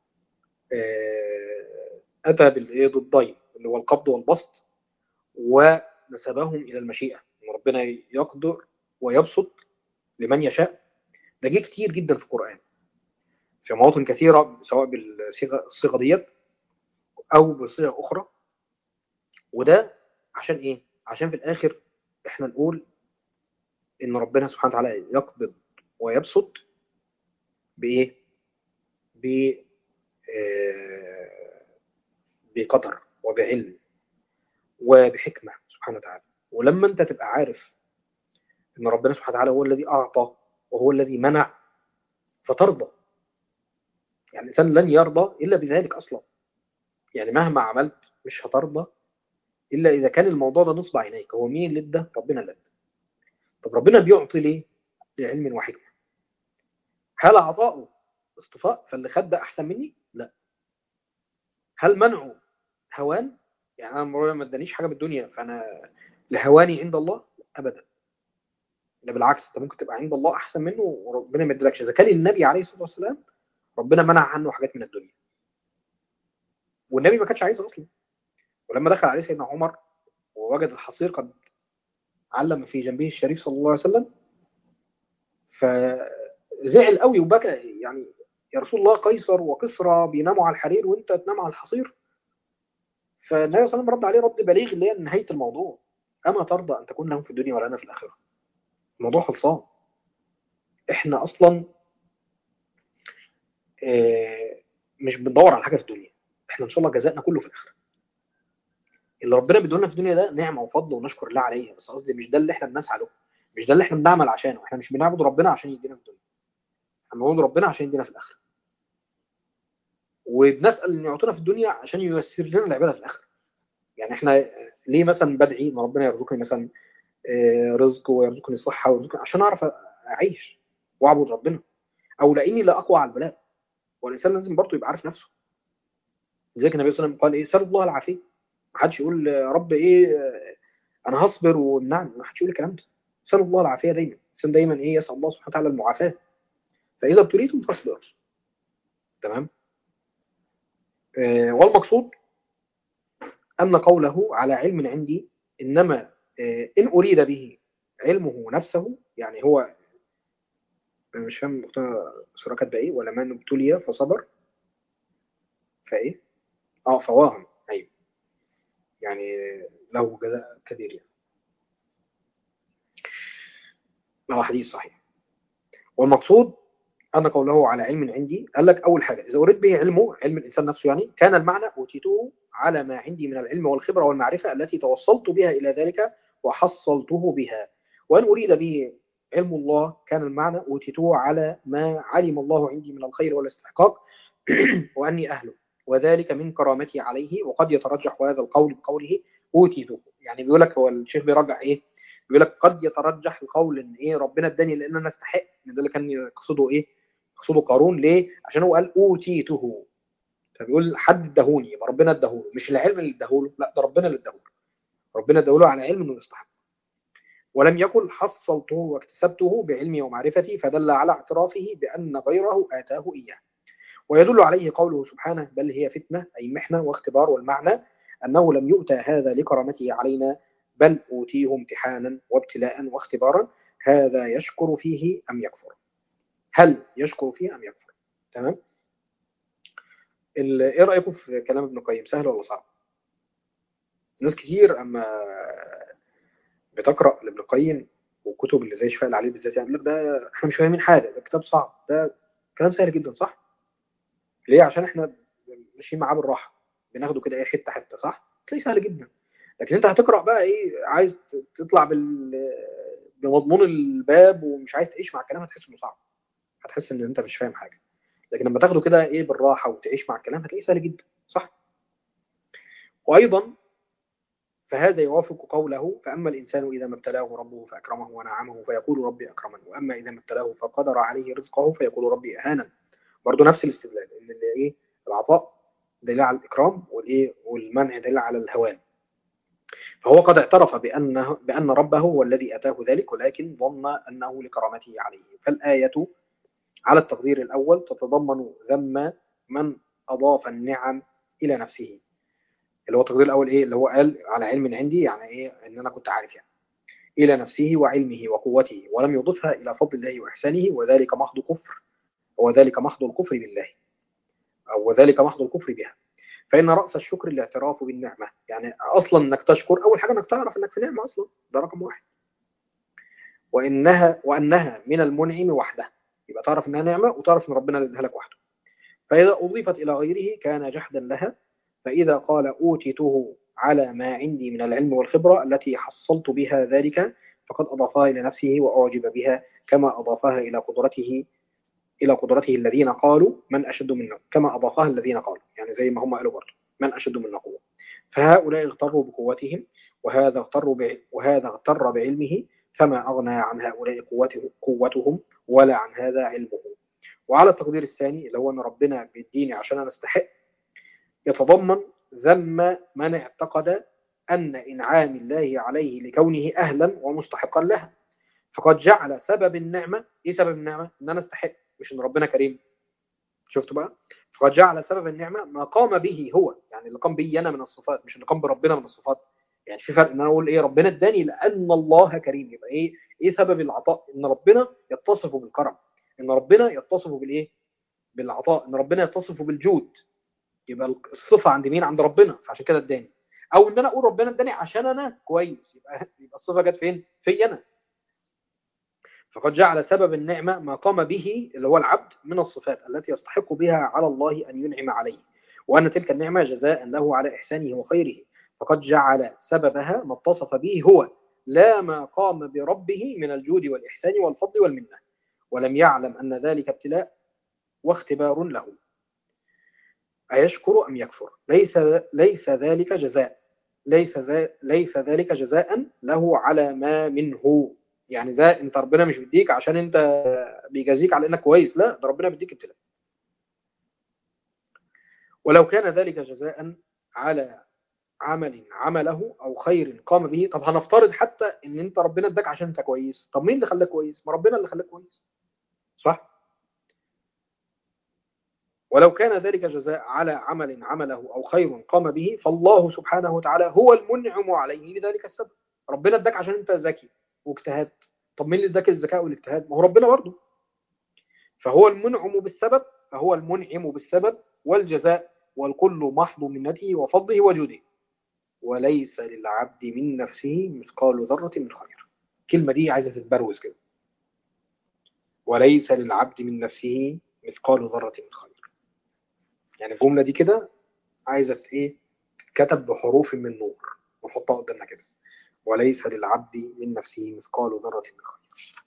اتى بالايه ضدين اللي هو القبض والبسط ونسبهم الى المشيئة ان ربنا يقدر ويبسط لمن يشاء ده جه كتير جدا في القرآن في مواطن كثيرة سواء بالصيغة ديت أو بصيغة أخرى وده عشان إيه؟ عشان في الآخر إحنا نقول إن ربنا سبحانه وتعالى يقبض ويبسط بإيه؟ ب بقدر وبعلم وبحكمة سبحانه وتعالى ولما أنت تبقى عارف ان ربنا سبحانه وتعالى هو الذي اعطى وهو الذي منع فترضى يعني الانسان لن يرضى الا بذلك اصلا يعني مهما عملت مش هترضى الا اذا كان الموضوع ده نصب عينيك هو مين اللي ادى ربنا اللي ادى طب ربنا بيعطي ليه لعلم وحكمه هل عطاؤه اصطفاء فاللي خد ده احسن مني لا هل منعه هوان يعني انا ما ادانيش حاجه بالدنيا فانا لهواني عند الله ابدا ده بالعكس انت ممكن تبقى عند الله احسن منه وربنا ما يديلكش اذا كان النبي عليه الصلاه والسلام ربنا منع عنه حاجات من الدنيا والنبي ما كانش عايزه اصلا ولما دخل عليه سيدنا عمر ووجد الحصير قد علم في جنبه الشريف صلى الله عليه وسلم فزعل قوي وبكى يعني يا رسول الله قيصر وكسرى بيناموا على الحرير وانت تنام على الحصير فالنبي صلى الله عليه وسلم رد عليه رد بليغ اللي هي نهايه الموضوع اما ترضى ان تكون لهم في الدنيا ولا انا في الاخره الموضوع خلصان احنا اصلا آه، مش بندور على حاجه في الدنيا احنا ان شاء الله جزائنا كله في الاخره اللي ربنا بيدولنا في الدنيا ده نعمه وفضل ونشكر الله عليها بس قصدي مش ده اللي احنا بنسعى له مش ده اللي احنا بنعمل عشانه احنا مش بنعبد ربنا عشان يدينا في الدنيا احنا بنعبد ربنا عشان يدينا في الاخره وبنسال ان يعطينا في الدنيا عشان ييسر لنا العباده في الاخره يعني احنا ليه مثلا بدعي ان ربنا يرزقني مثلا آه، رزق ويرزقني صحه ويرزقني عشان اعرف اعيش واعبد ربنا او لاني لا اقوى على البلاء والانسان لازم برضه يبقى عارف نفسه لذلك النبي صلى الله عليه وسلم قال ايه سال الله العافيه ما حدش يقول يا رب ايه آه، انا هصبر وامنعني ما حدش يقول الكلام ده سال الله العافيه دايما الانسان دايما ايه يسال الله سبحانه وتعالى المعافاه فاذا ابتليتم فاصبروا تمام آه، والمقصود أن قوله على علم عندي إنما آه، إن أريد به علمه نفسه يعني هو أنا مش فاهم أختنا سورة كاتبة إيه ولا من ابتلي فصبر فإيه؟ أه فواهم أيوه يعني له جزاء كبير يعني هو حديث صحيح والمقصود أن قوله على علم عندي قال لك أول حاجة إذا أريد به علمه علم الإنسان نفسه يعني كان المعنى أوتيته على ما عندي من العلم والخبرة والمعرفة التي توصلت بها إلى ذلك وحصلته بها وأن أريد به علم الله كان المعنى أوتيته على ما علم الله عندي من الخير والاستحقاق وأني أهله وذلك من كرامتي عليه وقد يترجح هذا القول بقوله أوتيته يعني بيقول لك هو الشيخ بيرجع إيه بيقول لك قد يترجح القول ان ايه ربنا اداني لان انا استحق ان ده اللي كان يقصده ايه يقصده قارون ليه عشان هو قال اوتيته فبيقول حد اداهوني يبقى ربنا اداهوله مش العلم اللي اداهوله لا ده ربنا اللي اداهوله ربنا اداهوله على علم انه يستحق ولم يكن حصلته واكتسبته بعلمي ومعرفتي فدل على اعترافه بان غيره اتاه اياه ويدل عليه قوله سبحانه بل هي فتنه اي محنه واختبار والمعنى انه لم يؤتى هذا لكرامته علينا بل أوتيه امتحانا وابتلاء واختبارا هذا يشكر فيه أم يكفر هل يشكر فيه أم يكفر تمام ال- ايه رأيكم في كلام ابن القيم سهل ولا صعب ناس كتير اما بتقرأ لابن القيم والكتب اللي زي شفاء العليل بالذات يعني يقول لك ده احنا مش فاهمين حاجة ده كتاب صعب ده كلام سهل جدا صح ليه عشان احنا ماشيين معاه بالراحة بناخده كده ايه حتة حتة صح تلاقيه سهل جدا لكن انت هتقرا بقى ايه عايز تطلع بال بمضمون الباب ومش عايز تعيش مع الكلام هتحس انه صعب هتحس ان انت مش فاهم حاجه لكن لما تاخده كده ايه بالراحه وتعيش مع الكلام هتلاقيه سهل جدا صح وايضا فهذا يوافق قوله فاما الانسان اذا ما ابتلاه ربه فاكرمه ونعمه فيقول ربي اكرمن واما اذا ما ابتلاه فقدر عليه رزقه فيقول ربي اهانا برضه نفس الاستدلال ان اللي ايه العطاء دليل على الاكرام والايه والمنع دليل على الهوان فهو قد اعترف بأنه بأن ربه هو الذي أتاه ذلك ولكن ظن أنه لكرامته عليه فالآية على التقدير الأول تتضمن ذم من أضاف النعم إلى نفسه اللي هو التقدير الأول إيه اللي هو قال على علم عندي يعني إيه إن أنا كنت عارف يعني إلى نفسه وعلمه وقوته ولم يضفها إلى فضل الله وإحسانه وذلك محض كفر وذلك محض الكفر بالله أو وذلك محض الكفر بها فإن رأس الشكر الاعتراف بالنعمة يعني أصلا إنك تشكر أول حاجة إنك تعرف إنك في نعمة أصلا ده رقم واحد وإنها وأنها من المنعم وحده يبقى تعرف إنها نعمة وتعرف إن ربنا اللي اداها لك وحده فإذا أضيفت إلى غيره كان جحدا لها فإذا قال أوتيته على ما عندي من العلم والخبرة التي حصلت بها ذلك فقد أضافها إلى نفسه وأعجب بها كما أضافها إلى قدرته إلى قدرته الذين قالوا من أشد منا كما أضافها الذين قالوا يعني زي ما هم قالوا برضه من أشد منا قوة فهؤلاء اغتروا بقوتهم وهذا اغتر ب... وهذا اغتر بعلمه فما أغنى عن هؤلاء قوته... قوتهم ولا عن هذا علمه وعلى التقدير الثاني اللي هو أن ربنا بيديني عشان أنا أستحق يتضمن ذم من اعتقد أن إنعام الله عليه لكونه أهلا ومستحقا لها فقد جعل سبب النعمة إيه سبب النعمة؟ إن أنا أستحق مش إن ربنا كريم شفتوا بقى؟ فقد جعل سبب النعمة ما قام به هو يعني اللي قام بي أنا من الصفات مش اللي قام بربنا من الصفات يعني في فرق ان انا اقول ايه ربنا اداني لان الله كريم يبقى ايه ايه سبب العطاء ان ربنا يتصف بالكرم ان ربنا يتصف بالايه بالعطاء ان ربنا يتصف بالجود يبقى الصفه عند مين عند ربنا فعشان كده اداني او ان انا اقول ربنا اداني عشان انا كويس يبقى يبقى الصفه جت فين في انا فقد جعل سبب النعمة ما قام به اللي هو العبد من الصفات التي يستحق بها على الله أن ينعم عليه وأن تلك النعمة جزاء له على إحسانه وخيره فقد جعل سببها ما اتصف به هو لا ما قام بربه من الجود والإحسان والفضل والمنة ولم يعلم أن ذلك ابتلاء واختبار له أيشكر أم يكفر ليس, ليس ذلك جزاء ليس, ليس ذلك جزاء له على ما منه يعني ده انت ربنا مش بيديك عشان انت بيجازيك على انك كويس لا ده ربنا بيديك ابتلاء ولو كان ذلك جزاء على عمل عمله او خير قام به طب هنفترض حتى ان انت ربنا اداك عشان انت كويس طب مين اللي خلاك كويس ما ربنا اللي خلاك كويس صح ولو كان ذلك جزاء على عمل عمله او خير قام به فالله سبحانه وتعالى هو المنعم عليه بذلك السبب ربنا اداك عشان انت ذكي واجتهدت طب مين اللي اداك الذكاء والاجتهاد ما هو ربنا برضه فهو المنعم بالسبب فهو المنعم بالسبب والجزاء والكل محض منته وفضله وجوده وليس للعبد من نفسه مثقال ذرة من خير الكلمة دي عايزة تتبروز كده وليس للعبد من نفسه مثقال ذرة من خير يعني الجملة دي كده عايزة ايه تتكتب بحروف من نور ونحطها قدامنا كده وليس للعبد من نفسه مثقال ذرة من خير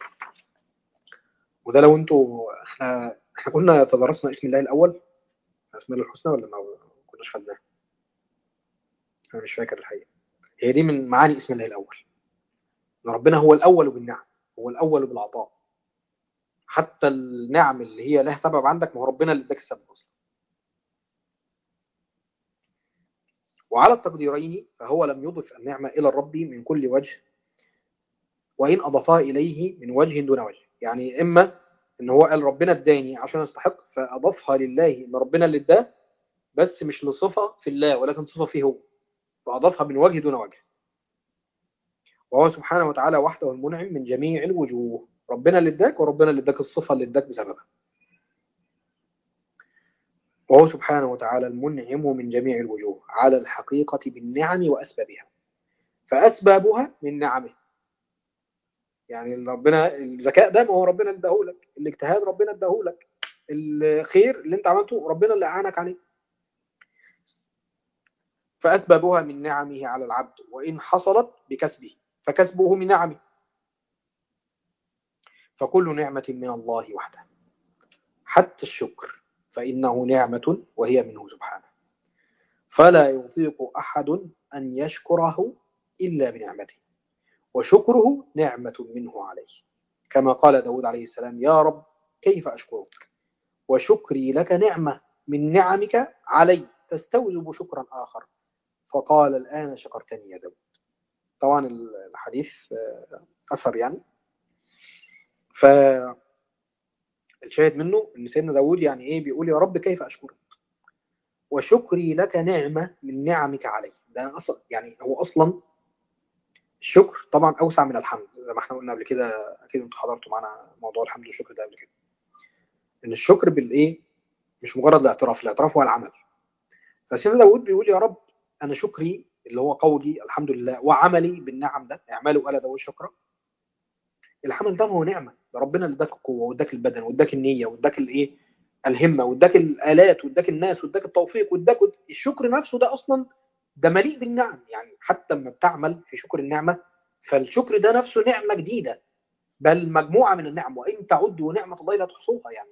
وده لو انتوا احنا احنا كنا تدرسنا اسم الله الاول اسم الله الحسنى ولا ما كناش خدناه انا مش فاكر الحقيقه هي دي من معاني اسم الله الاول ان ربنا هو الاول بالنعم هو الاول بالعطاء حتى النعم اللي هي لها سبب عندك ما هو ربنا اللي اداك السبب اصلا وعلى التقديرين فهو لم يضف النعمة إلى الرب من كل وجه وإن أضافها إليه من وجه دون وجه يعني إما إن هو قال ربنا اداني عشان استحق فأضافها لله إن ربنا اللي اداه بس مش لصفة في الله ولكن صفة فيه هو فأضافها من وجه دون وجه وهو سبحانه وتعالى وحده المنعم من جميع الوجوه ربنا اللي اداك وربنا اللي اداك الصفة اللي اداك بسببها وهو سبحانه وتعالى المنعم من جميع الوجوه على الحقيقة بالنعم وأسبابها فأسبابها من نعمه يعني ربنا الذكاء ده ما هو ربنا اللي اداهولك الاجتهاد ربنا اداهولك الخير اللي انت عملته ربنا اللي أعانك عليه فأسبابها من نعمه على العبد وإن حصلت بكسبه فكسبه من نعمه فكل نعمة من الله وحده حتى الشكر فإنه نعمة وهي منه سبحانه فلا يطيق أحد أن يشكره إلا بنعمته وشكره نعمة منه عليه كما قال داود عليه السلام يا رب كيف أشكرك وشكري لك نعمة من نعمك علي تستوجب شكرا آخر فقال الآن شكرتني يا داود طبعا الحديث أثر يعني ف الشاهد منه ان سيدنا داود يعني ايه بيقول يا رب كيف اشكرك وشكري لك نعمة من نعمك علي ده أصلا يعني هو أصلا الشكر طبعا أوسع من الحمد زي ما احنا قلنا قبل كده أكيد انتوا حضرتوا معانا موضوع الحمد والشكر ده قبل كده إن الشكر بالإيه مش مجرد الاعتراف الاعتراف هو العمل فسيدنا داود بيقول يا رب أنا شكري اللي هو قولي الحمد لله وعملي بالنعم ده اعملوا آل داود شكرا العمل ده هو نعمة ده ربنا اللي اداك القوة واداك البدن واداك النية واداك الايه الهمة واداك الآلات واداك الناس واداك التوفيق واداك الشكر نفسه ده أصلا ده مليء بالنعم يعني حتى لما بتعمل في شكر النعمة فالشكر ده نفسه نعمة جديدة بل مجموعة من النعم وإن تعدوا نعمة الله لا تحصوها يعني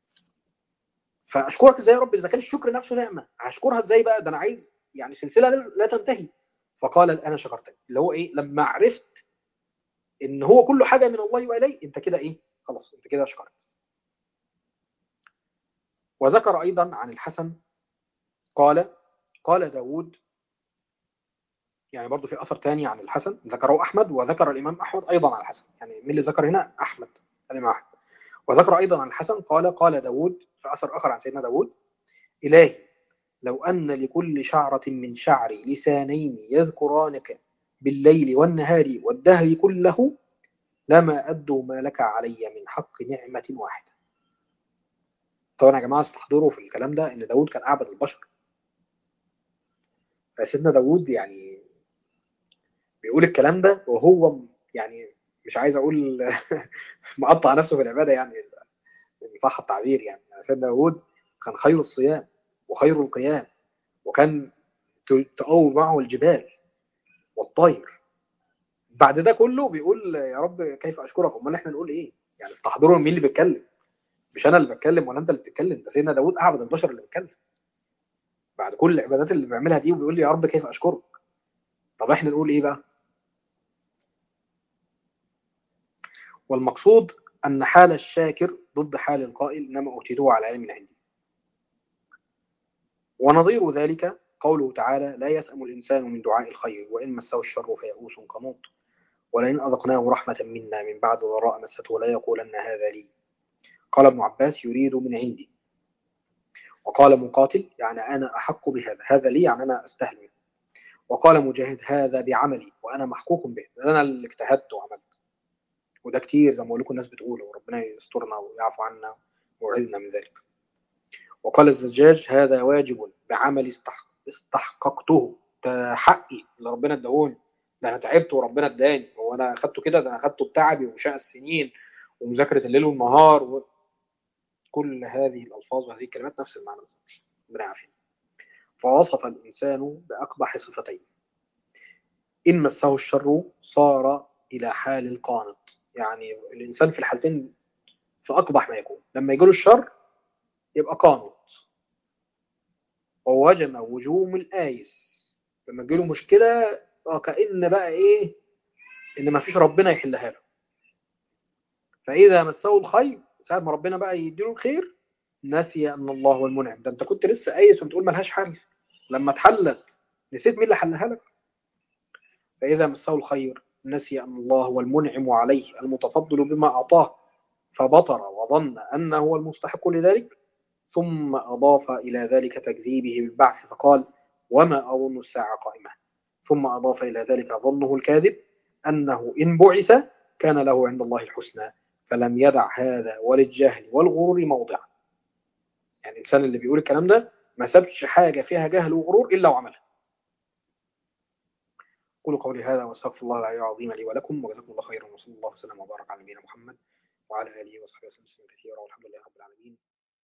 فأشكرك ازاي يا رب إذا كان الشكر نفسه نعمة هشكرها ازاي بقى ده أنا عايز يعني سلسلة لا تنتهي فقال الآن شكرتك اللي هو إيه لما عرفت ان هو كل حاجة من الله وإليه انت كده ايه خلاص انت كده شكرت وذكر ايضا عن الحسن قال قال داود يعني برضو في اثر تاني عن الحسن ذكره احمد وذكر الامام احمد ايضا عن الحسن يعني مين اللي ذكر هنا احمد الامام احمد وذكر ايضا عن الحسن قال قال داود في اثر اخر عن سيدنا داود الهي لو ان لكل شعرة من شعري لسانين يذكرانك بالليل والنهار والدهر كله لما أدوا ما لك علي من حق نعمة واحدة طبعا يا جماعة استحضروا في الكلام ده ان داود كان أعبد البشر فسيدنا داود يعني بيقول الكلام ده وهو يعني مش عايز اقول مقطع نفسه في العباده يعني ان صح التعبير يعني سيدنا داوود كان خير الصيام وخير القيام وكان تقوم معه الجبال والطير بعد ده كله بيقول يا رب كيف اشكرك امال احنا نقول ايه يعني استحضروا مين اللي بيتكلم مش انا اللي بتكلم ولا انت اللي بتتكلم ده سيدنا داوود اعبد البشر اللي بيتكلم بعد كل العبادات اللي بيعملها دي وبيقول لي يا رب كيف اشكرك طب احنا نقول ايه بقى والمقصود ان حال الشاكر ضد حال القائل انما اوتيته على علم عندي ونظير ذلك قوله تعالى لا يسأم الإنسان من دعاء الخير وإن مسه الشر فيئوس قنوط ولئن أذقناه رحمة منا من بعد ضراء مسته لا يقولن هذا لي قال ابن عباس يريد من عندي وقال مقاتل يعني أنا أحق بهذا هذا لي يعني أنا أستهل منه وقال مجاهد هذا بعملي وأنا محقوق به أنا اللي اجتهدت وعملت وده كتير زي ما بقول لكم الناس بتقوله وربنا يسترنا ويعفو عنا ويعيذنا من ذلك وقال الزجاج هذا واجب بعمل استحققته ده حقي اللي ربنا اداهوني ده انا تعبت وربنا اداني هو انا اخدته كده ده انا اخدته بتعبي وشاء السنين ومذاكره الليل والنهار و... كل هذه الالفاظ وهذه الكلمات نفس المعنى ربنا يعافينا فوصف الانسان باقبح صفتين ان مسه الشر صار الى حال القانط يعني الانسان في الحالتين في اقبح ما يكون لما يجيله الشر يبقى قانط ووجم وجوم الآيس لما تجيله مشكلة اه كأن بقى ايه ان ما فيش ربنا يحلها له فإذا مسه الخير ساعة ما ربنا بقى يديله الخير نسي أن الله هو المنعم ده أنت كنت لسه قايس وبتقول ملهاش حل لما اتحلت نسيت مين اللي حلها لك فإذا مسه الخير نسي أن الله هو المنعم عليه المتفضل بما أعطاه فبطر وظن أنه هو المستحق لذلك ثم أضاف إلى ذلك تكذيبه بالبعث فقال وما أظن الساعة قائمة ثم أضاف إلى ذلك ظنه الكاذب أنه إن بعث كان له عند الله الحسنى فلم يدع هذا وللجهل والغرور موضعا يعني الإنسان اللي بيقول الكلام ده ما سابش حاجة فيها جهل وغرور إلا وعملها قولوا قولي هذا واستغفر الله العلي العظيم لي ولكم وجزاكم الله خيرا وصلى الله وسلم وبارك على نبينا محمد وعلى آله وصحبه وسلم كثيرا والحمد لله رب العالمين